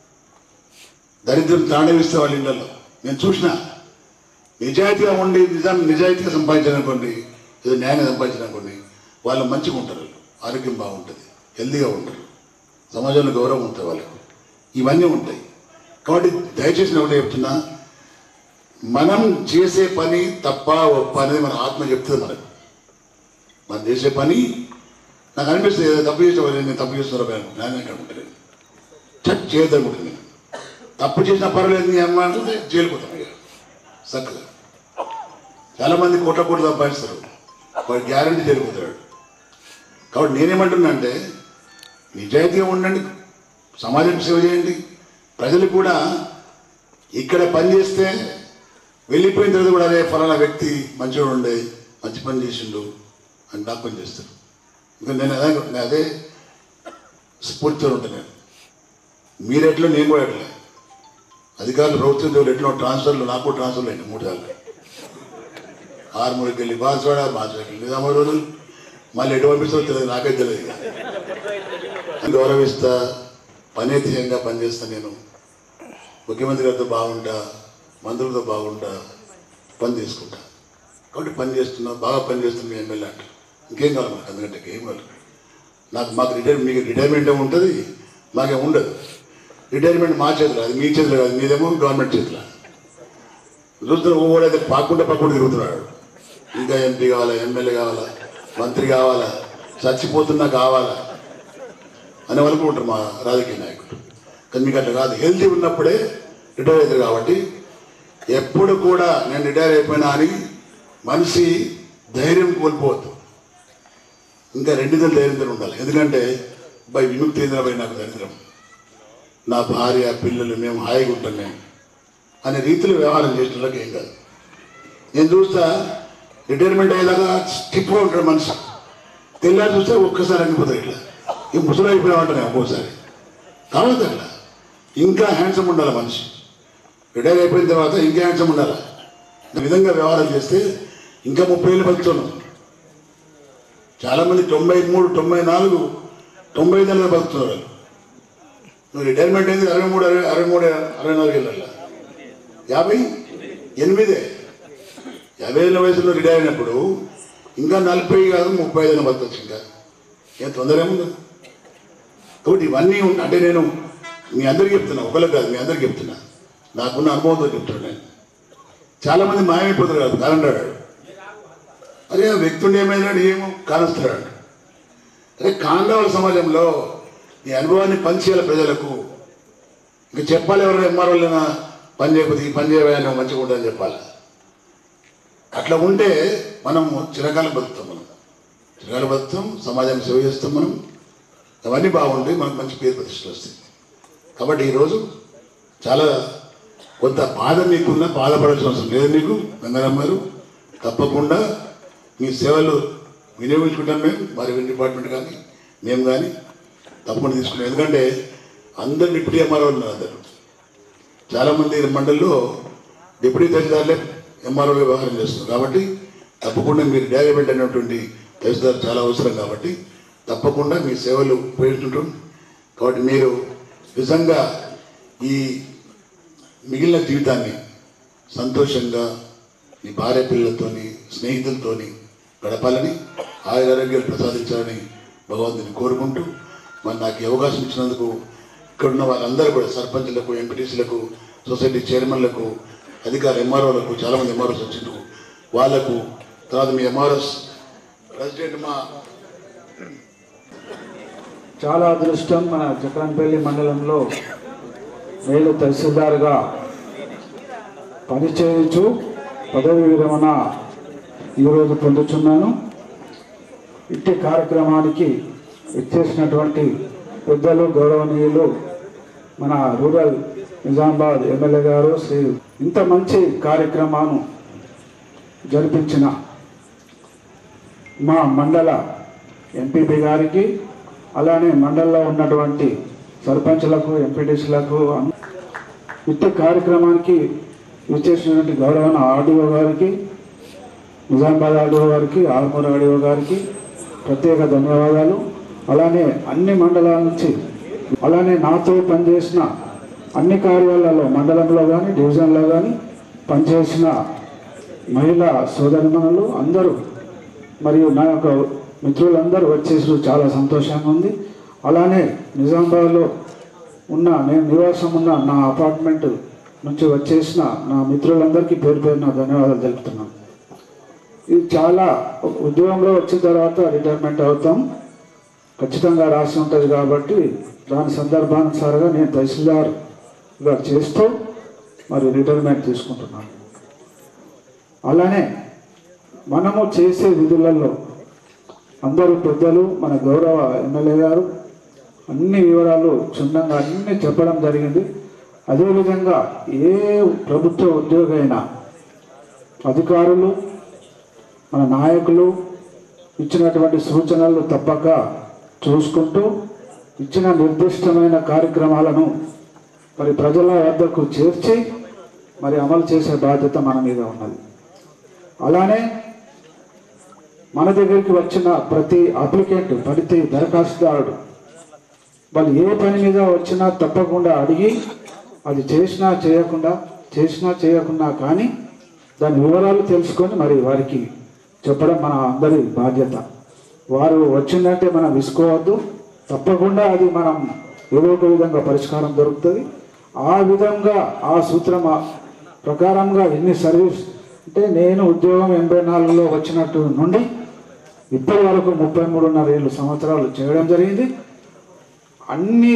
దరిద్రం తాండవిస్తే వాళ్ళ ఇళ్లలో నేను చూసిన నిజాయితీగా ఉండి నిజాం నిజాయితీగా సంపాదించాలనుకోండి ఏదో న్యాయంగా సంపాదించాలనుకోండి వాళ్ళు మంచిగా ఉంటారు ఆరోగ్యం బాగుంటుంది హెల్దీగా ఉంటారు సమాజంలో గౌరవం ఉంటుంది వాళ్ళకు ఇవన్నీ ఉంటాయి కాబట్టి దయచేసి నేను ఒకటే చెప్తున్నా మనం చేసే పని తప్ప ఒప్ప అనేది మన ఆత్మ చెప్తుంది మనకు మనం చేసే పని నాకు అనిపిస్తుంది ఏదో తప్పు చేసిన వాళ్ళు నేను తప్పు చేస్తున్నారు నేను అనుకుంటాను చట్ చేయొద్దనుకుంటుంది నేను తప్పు చేసినా పర్వాలేదు నీ అమ్మ అంటే జైలుకు పోతాం ఇక చక్కగా చాలా మంది కోట్ల కోట్లు సంపాదిస్తారు వాడు గ్యారంటీ జరిగిపోతాడు కాబట్టి నేనేమంటున్నా అంటే నిజాయితీగా ఉండండి సమాజం సేవ చేయండి ప్రజలు కూడా ఇక్కడ పని చేస్తే వెళ్ళిపోయిన తర్వాత కూడా అదే ఫలానా వ్యక్తి మంచిగా ఉండే మంచి పని చేసిండు అని నాకు పని చేస్తారు ఇంకా నేను అదే నేను అదే స్ఫూర్తితో ఉంటాను నేను మీరు ఎట్లా నేను కూడా ఎట్లా అధికారులు ప్రభుత్వం ఉద్యోగులు ఎట్లా ట్రాన్స్ఫర్లు నాకు కూడా ట్రాన్స్ఫర్లు అయింది మూడు సార్లు ఆరుమూడికి వెళ్ళి బాన్స్వాడ బాన్స్వాడకి వెళ్ళి నిజామాబాద్ రోజులు మళ్ళీ ఎటు పంపిస్తారో తెలియదు నాకే తెలియదు ఇక గౌరవిస్తా పనేతీయంగా పనిచేస్తా నేను ముఖ్యమంత్రి గారితో బాగుంటా మంత్రులతో బాగుంటా పని తీసుకుంటా కాబట్టి పని చేస్తున్నా బాగా పని చేస్తున్నా మీ ఎమ్మెల్యే అంటే ఇంకేం కావాలి మనకు అందుకంటే ఏం కావాలి నాకు మాకు రిటైర్ మీకు రిటైర్మెంట్ ఏమి ఉంటుంది మాకేం ఉండదు రిటైర్మెంట్ మా చేతిలో అది మీ చేతిలో కాదు మీదేమో గవర్నమెంట్ చేతిలో చూస్తున్న ఓడైతే పాకుండా పక్కకుండా తిరుగుతున్నాడు ఇంకా ఎంపీ కావాలా ఎమ్మెల్యే కావాలా మంత్రి కావాలా చచ్చిపోతున్నా కావాలా అనే వాళ్ళు ఉంటారు మా రాజకీయ నాయకులు కానీ మీకు అట్లా కాదు హెల్తీ ఉన్నప్పుడే రిటైర్ అవుతారు కాబట్టి ఎప్పుడు కూడా నేను రిటైర్ అయిపోయినా అని మనిషి ధైర్యం కోల్పోవద్దు ఇంకా రెండు నెలలు ధైర్యంతో ఉండాలి ఎందుకంటే బై విముక్తి చెందినపై నాకు దరిద్రం నా భార్య పిల్లలు మేము హాయిగా ఉంటాం మేము అనే రీతిలో వ్యవహారం చేసినట్లకి ఏం కాదు నేను చూస్తా రిటైర్మెంట్ అయ్యేదాకా స్టిప్గా ఉంటాడు మనిషి తెల్లారి చూస్తే ఒక్కసారి అనిపోతాయి ఇట్లా ఈ ముసలి అయిపోయామంటానే ఒక్కోసారి కావద్దు అట్లా ఇంకా హ్యాండ్సమ్ ఉండాలి మనిషి రిటైర్ అయిపోయిన తర్వాత ఇంకా హ్యాండ్సమ్ ఉండాలి ఈ విధంగా వ్యవహారం చేస్తే ఇంకా ముప్పై ఏళ్ళు బతుకుతున్నాం చాలా మంది తొంభై మూడు తొంభై నాలుగు తొంభై ఐదు ఏళ్ళ బతుకుతున్నారు వాళ్ళు. నువ్వు రిటైర్మెంట్ అయింది అరవై మూడు అరవై అరవై మూడు అరవై నాలుగు ఏళ్ళ యాభై ఎనిమిదే యాభై ఏళ్ళ వయసులో రిటైర్ అయినప్పుడు ఇంకా నలభై కాదు ముప్పై ఐదు బతకొచ్చు ఇంకా ఏం తొందర ఏముంది కాబట్టి ఇవన్నీ ఉన్- అంటే నేను మీ అందరికి చెప్తున్నా ఒకరికి కాదు మీ అందరికి చెప్తున్నా నాకున్న అనుభవంతో చెప్తున్నాను నేను చాలా మంది మాయమైపోతారు కాదు కాలంటాడు అరే ఆ వ్యక్తుడు ఏమైనాడు ఏమో కానొస్తాడు అరే కాండవాళ్ళ సమాజంలో ఈ అనుభవాన్ని పంచేయాలి ప్రజలకు ఇంకా చెప్పాలి ఎవరైనా ఎంఆర్ఓలైనా పని చేయకపోతే ఈ పని చేయవా మంచిగా ఉంటుందని చెప్పాలి అట్లా ఉంటే మనం చిరకాలం బతుకుతాం మనం చిరకాలం బతుకుతాం సమాజానికి సేవ చేస్తాం మనం అవన్నీ బాగుంటాయి మనకు మంచి పేరు ప్రతిష్టలు వస్తాయి కాబట్టి ఈరోజు చాలా కొంత బాధ మీకున్న బాధపడాల్సిన అవసరం లేదు మీకు గంగారాం గారు తప్పకుండా మీ సేవలు వినియోగించుకుంటాం మేము మా రెవెన్యూ డిపార్ట్మెంట్ కానీ మేము కానీ తప్పకుండా తీసుకుంటాం ఎందుకంటే అందరు డిప్యూటీ ఎంఆర్ఓ ఉన్నారు అందరు చాలామంది మండలిలో డిప్యూటీ తహసీల్దార్లే ఎంఆర్ఓ వ్యవహారం చేస్తున్నారు కాబట్టి తప్పకుండా మీరు డెవలప్మెంట్ అనేటువంటి తహసీల్దార్ చాలా అవసరం కాబట్టి తప్పకుండా మీ సేవలు ఉపయోగించుంటాం కాబట్టి మీరు నిజంగా ఈ మిగిలిన జీవితాన్ని సంతోషంగా మీ భార్య పిల్లలతోని స్నేహితులతోని గడపాలని ఆయురారోగ్యాలు ప్రసాదించాలని భగవంతుని కోరుకుంటూ మరి నాకు ఈ అవకాశం ఇచ్చినందుకు ఇక్కడ ఉన్న వాళ్ళందరూ కూడా సర్పంచ్లకు ఎంపీటీసీలకు సొసైటీ చైర్మన్లకు అధికార ఎంఆర్ఓలకు చాలామంది ఎంఆర్ఓస్ వచ్చిండ్రు వాళ్ళకు తర్వాత మీ ఎంఆర్ఎస్ ప్రెసిడెంట్ మా చాలా అదృష్టం మన చక్రంపల్లి మండలంలో నేను తహసీల్దార్గా పనిచేయచ్చు పదవి విరమణ ఈరోజు పొందుతున్నాను ఇట్టి కార్యక్రమానికి ఇచ్చేసినటువంటి పెద్దలు గౌరవనీయులు మన రూరల్ నిజామాబాద్ ఎమ్మెల్యే గారు శ్రీ ఇంత మంచి కార్యక్రమాన్ని జరిపించిన మా మండల ఎంపీపీ గారికి అలానే మండలంలో ఉన్నటువంటి సర్పంచ్లకు ఎంపీటీసీలకు ఇట్టి కార్యక్రమానికి విచ్చేసినటువంటి గౌరవ ఆర్డీఓ గారికి నిజామాబాద్ ఆర్డీఓ గారికి ఆర్మూర్ ఆర్డీఓ గారికి ప్రత్యేక ధన్యవాదాలు అలానే అన్ని మండలాల నుంచి అలానే నాతో పనిచేసిన అన్ని కార్యాలయాల్లో మండలంలో కానీ డివిజన్లో కానీ పనిచేసిన మహిళా సోదరిమణులు అందరూ మరియు నా యొక్క మిత్రులందరూ వచ్చేసి చాలా సంతోషంగా ఉంది అలానే నిజామాబాద్లో ఉన్న నేను నివాసం ఉన్న నా అపార్ట్మెంట్ నుంచి వచ్చేసిన నా మిత్రులందరికీ పేరు పేరున ధన్యవాదాలు తెలుపుతున్నాను ఇది చాలా ఉద్యోగంలో వచ్చిన తర్వాత రిటైర్మెంట్ అవుతాం ఖచ్చితంగా రాసి ఉంటుంది కాబట్టి దాని సందర్భానుసారంగా నేను తహసీల్దార్గా చేస్తూ మరి రిటైర్మెంట్ తీసుకుంటున్నాను అలానే మనము చేసే విధులలో అందరూ పెద్దలు మన గౌరవ ఎమ్మెల్యే గారు అన్ని వివరాలు క్షుణ్ణంగా అన్ని చెప్పడం జరిగింది అదేవిధంగా ఏ ప్రభుత్వ ఉద్యోగైనా అధికారులు మన నాయకులు ఇచ్చినటువంటి సూచనలు తప్పక చూసుకుంటూ ఇచ్చిన నిర్దిష్టమైన కార్యక్రమాలను మరి ప్రజల వద్దకు చేర్చి మరి అమలు చేసే బాధ్యత మన మీద ఉన్నది అలానే మన దగ్గరికి వచ్చిన ప్రతి అప్లికెంట్ ప్రతి దరఖాస్తుదారుడు వాళ్ళు ఏ పని మీద వచ్చినా తప్పకుండా అడిగి అది చేసినా చేయకుండా చేసినా చేయకుండా కానీ దాని వివరాలు తెలుసుకొని మరి వారికి చెప్పడం మన అందరి బాధ్యత వారు వచ్చిందంటే మనం విసుకోవద్దు తప్పకుండా అది మనం ఏదో ఒక విధంగా పరిష్కారం దొరుకుతుంది ఆ విధంగా ఆ సూత్రం ఆ ప్రకారంగా ఎన్ని సర్వీస్ అంటే నేను ఉద్యోగం ఎనభై నాలుగులో వచ్చినట్టు నుండి ఇప్పటి వరకు ముప్పై మూడున్నర ఏళ్ళు సంవత్సరాలు చేయడం జరిగింది అన్ని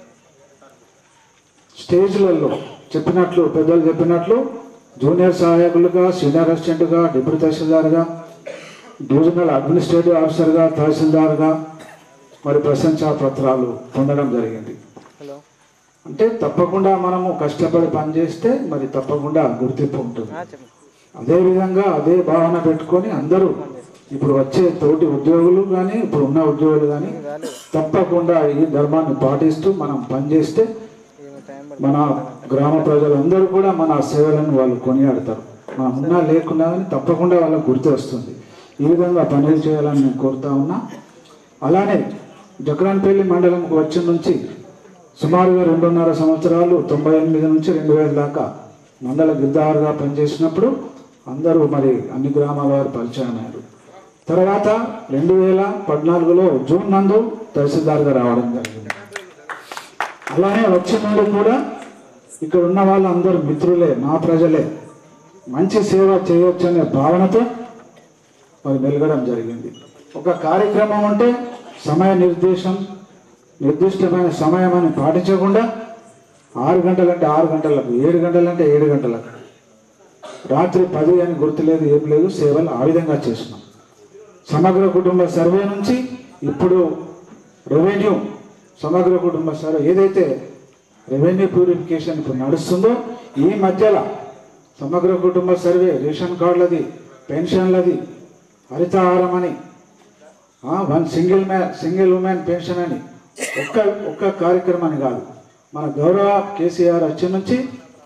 స్టేజ్లలో చెప్పినట్లు పెద్దలు చెప్పినట్లు జూనియర్ సహాయకులుగా సీనియర్ అసిస్టెంట్గా డిప్యూటీ తహసీల్దార్గా డివిజనల్ అడ్మినిస్ట్రేటివ్ ఆఫీసర్గా తహసీల్దార్గా మరి ప్రశంసా పత్రాలు పొందడం జరిగింది అంటే తప్పకుండా మనము కష్టపడి పనిచేస్తే మరి తప్పకుండా గుర్తింపు ఉంటుంది అదేవిధంగా అదే భావన పెట్టుకొని అందరూ ఇప్పుడు వచ్చే తోటి ఉద్యోగులు కానీ ఇప్పుడు ఉన్న ఉద్యోగులు కానీ తప్పకుండా ఈ ధర్మాన్ని పాటిస్తూ మనం పనిచేస్తే మన గ్రామ ప్రజలందరూ కూడా మన సేవలను వాళ్ళు కొనియాడతారు మనం ఉన్నా లేకున్నా కానీ తప్పకుండా వాళ్ళకు గుర్తు వస్తుంది ఈ విధంగా పనులు చేయాలని నేను కోరుతా ఉన్నా అలానే జక్రాన్పల్లి మండలంకు వచ్చిన నుంచి సుమారుగా రెండున్నర సంవత్సరాలు తొంభై ఎనిమిది నుంచి రెండు వేల దాకా మండల గిద్దారుగా పనిచేసినప్పుడు అందరూ మరి అన్ని గ్రామాల వారు పరిచయం అయ్యారు తర్వాత రెండు వేల పద్నాలుగులో జూన్ నందు తహసీల్దార్గా రావడం జరిగింది అలానే వచ్చిన నుండి కూడా ఇక్కడ ఉన్న వాళ్ళందరూ మిత్రులే నా ప్రజలే మంచి సేవ చేయొచ్చు అనే భావనతో మరి మెలగడం జరిగింది ఒక కార్యక్రమం అంటే సమయ నిర్దేశం నిర్దిష్టమైన సమయం అని పాటించకుండా ఆరు గంటలంటే ఆరు గంటలకు ఏడు గంటలంటే ఏడు గంటలకు రాత్రి పది అని గుర్తులేదు ఏం లేదు సేవలు ఆ విధంగా చేసినాం సమగ్ర కుటుంబ సర్వే నుంచి ఇప్పుడు రెవెన్యూ సమగ్ర కుటుంబ సర్వే ఏదైతే రెవెన్యూ ప్యూరిఫికేషన్ ఇప్పుడు నడుస్తుందో ఈ మధ్యలో సమగ్ర కుటుంబ సర్వే రేషన్ కార్డులది పెన్షన్లది హరితహారం అని one single man single women pension అని ఒక్క ఒక్క కార్యక్రమం అని కాదు మన గౌరవ కేసీఆర్ వచ్చి నుంచి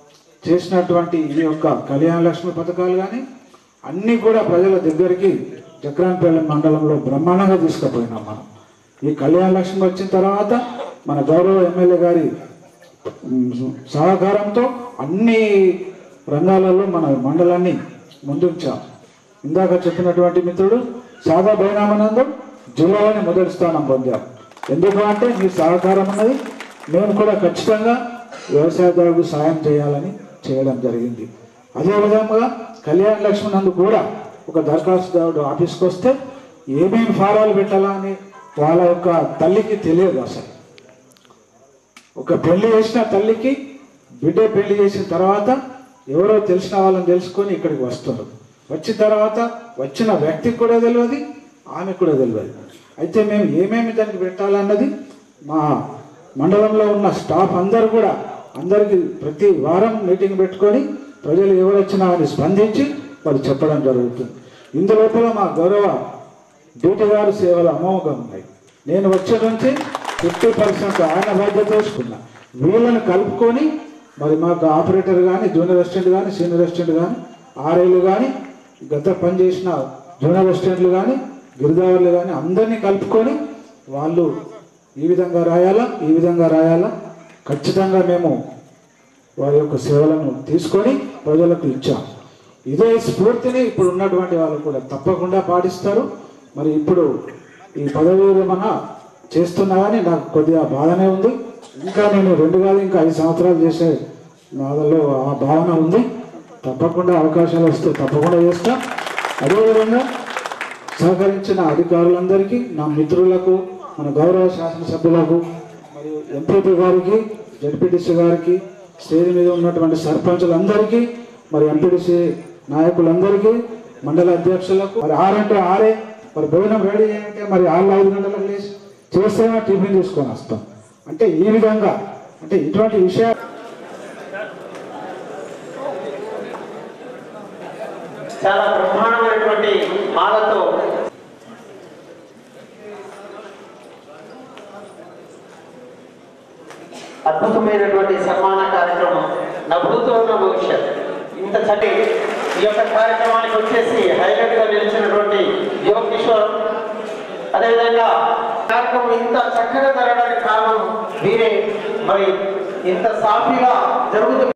చేసినటువంటి ఈ యొక్క కళ్యాణ లక్ష్మి పథకాలు కానీ అన్నీ కూడా ప్రజల దగ్గరికి చక్రాన్పల్లి మండలంలో బ్రహ్మాండంగా తీసుకుపోయినాం మనం ఈ కళ్యాణ లక్ష్మి వచ్చిన తర్వాత మన గౌరవ ఎమ్మెల్యే గారి ఉమ్, సహకారంతో అన్ని రంగాలలో మన మండలాన్ని ముందుంచాం ఇందాక చెప్పినటువంటి మిత్రుడు సాదా బైనామానందం జిల్లాలోని మొదటి స్థానం పొందాం ఎందుకు అంటే మీ సహకారం ఉన్నది మేము కూడా ఖచ్చితంగా వ్యవసాయదారులకు సాయం చేయాలని చేయడం జరిగింది అదేవిధంగా కళ్యాణ లక్ష్మి నందు కూడా ఒక దరఖాస్తుదారుడు ఆఫీస్కి వస్తే ఏమేమి ఫారాలు పెట్టాలా అని వాళ్ళ యొక్క తల్లికి తెలియదు అసలు ఒక పెళ్లి చేసిన తల్లికి బిడ్డ పెళ్లి చేసిన తర్వాత ఎవరో తెలిసిన వాళ్ళని తెలుసుకొని ఇక్కడికి వస్తారు వచ్చిన తర్వాత వచ్చిన వ్యక్తికి కూడా తెలియదు ఆమెకు కూడా తెలియదు అయితే మేము ఏమేమి దానికి పెట్టాలన్నది మా మండలంలో ఉన్న స్టాఫ్ అందరు కూడా అందరికీ ప్రతి వారం మీటింగ్ పెట్టుకొని ప్రజలు ఎవరు వచ్చినా అని స్పందించి వాళ్ళు చెప్పడం జరుగుతుంది ఇందులోపల మా గౌరవ డ్యూటీ గారు సేవలు అమోఘంగా ఉన్నాయి నేను వచ్చే నుంచి ఫిఫ్టీ పర్సెంట్ ఆయన బాధ్యత తీసుకున్నా వీళ్ళని కలుపుకొని మరి మాకు ఆపరేటర్ కానీ జూనియర్ అసిస్టెంట్ కానీ సీనియర్ అసిస్టెంట్ కానీ ఆర్ఐలు కానీ గత పనిచేసిన జూనియర్ అసిస్టెంట్లు కానీ గిరిదావర్లు కానీ అందరినీ కలుపుకొని వాళ్ళు ఈ విధంగా రాయాలా ఈ విధంగా రాయాలా ఖచ్చితంగా మేము వారి యొక్క సేవలను తీసుకొని ప్రజలకు ఇచ్చాం ఇదే స్ఫూర్తిని ఇప్పుడు ఉన్నటువంటి వాళ్ళు కూడా తప్పకుండా పాటిస్తారు మరి ఇప్పుడు ఈ పదవి విరమణ చేస్తున్నా కానీ నాకు కొద్దిగా బాధనే ఉంది ఇంకా నేను రెండు కాదు ఇంకా ఐదు సంవత్సరాలు చేసే నాలో ఆ భావన ఉంది తప్పకుండా అవకాశాలు వస్తే తప్పకుండా చేస్తాం అదేవిధంగా సహకరించిన అధికారులందరికీ నా మిత్రులకు మన గౌరవ శాసనసభ్యులకు మరియు ఎంపీపీ గారికి జడ్పీటీసీ గారికి స్టేజ్ మీద ఉన్నటువంటి సర్పంచులందరికీ మరి ఎంపీటీసీ నాయకులందరికీ మండల అధ్యక్షులకు మరి ఆరంటే ఆరే మరి భోజనం రెడీ చేయంటే మరి ఆరు ఐదు గంటలకు లేచి చేస్తేనే టిఫిన్ తీసుకొని వస్తాం అంటే ఈ విధంగా అంటే ఇటువంటి విషయాలు చాలా బ్రహ్మాండమైనటువంటి మాలతో అద్భుతమైనటువంటి సన్మాన కార్యక్రమం నవ్వుతో ఉన్న భవిష్యత్ ఇంత చటి ఈ యొక్క కార్యక్రమానికి వచ్చేసి హైలైట్ గా నిలిచినటువంటి యువ కిషోర్ అదేవిధంగా కార్యక్రమం ఇంత చక్కగా జరగడానికి కారణం వీరే మరి ఇంత సాఫీగా జరుగుతుంది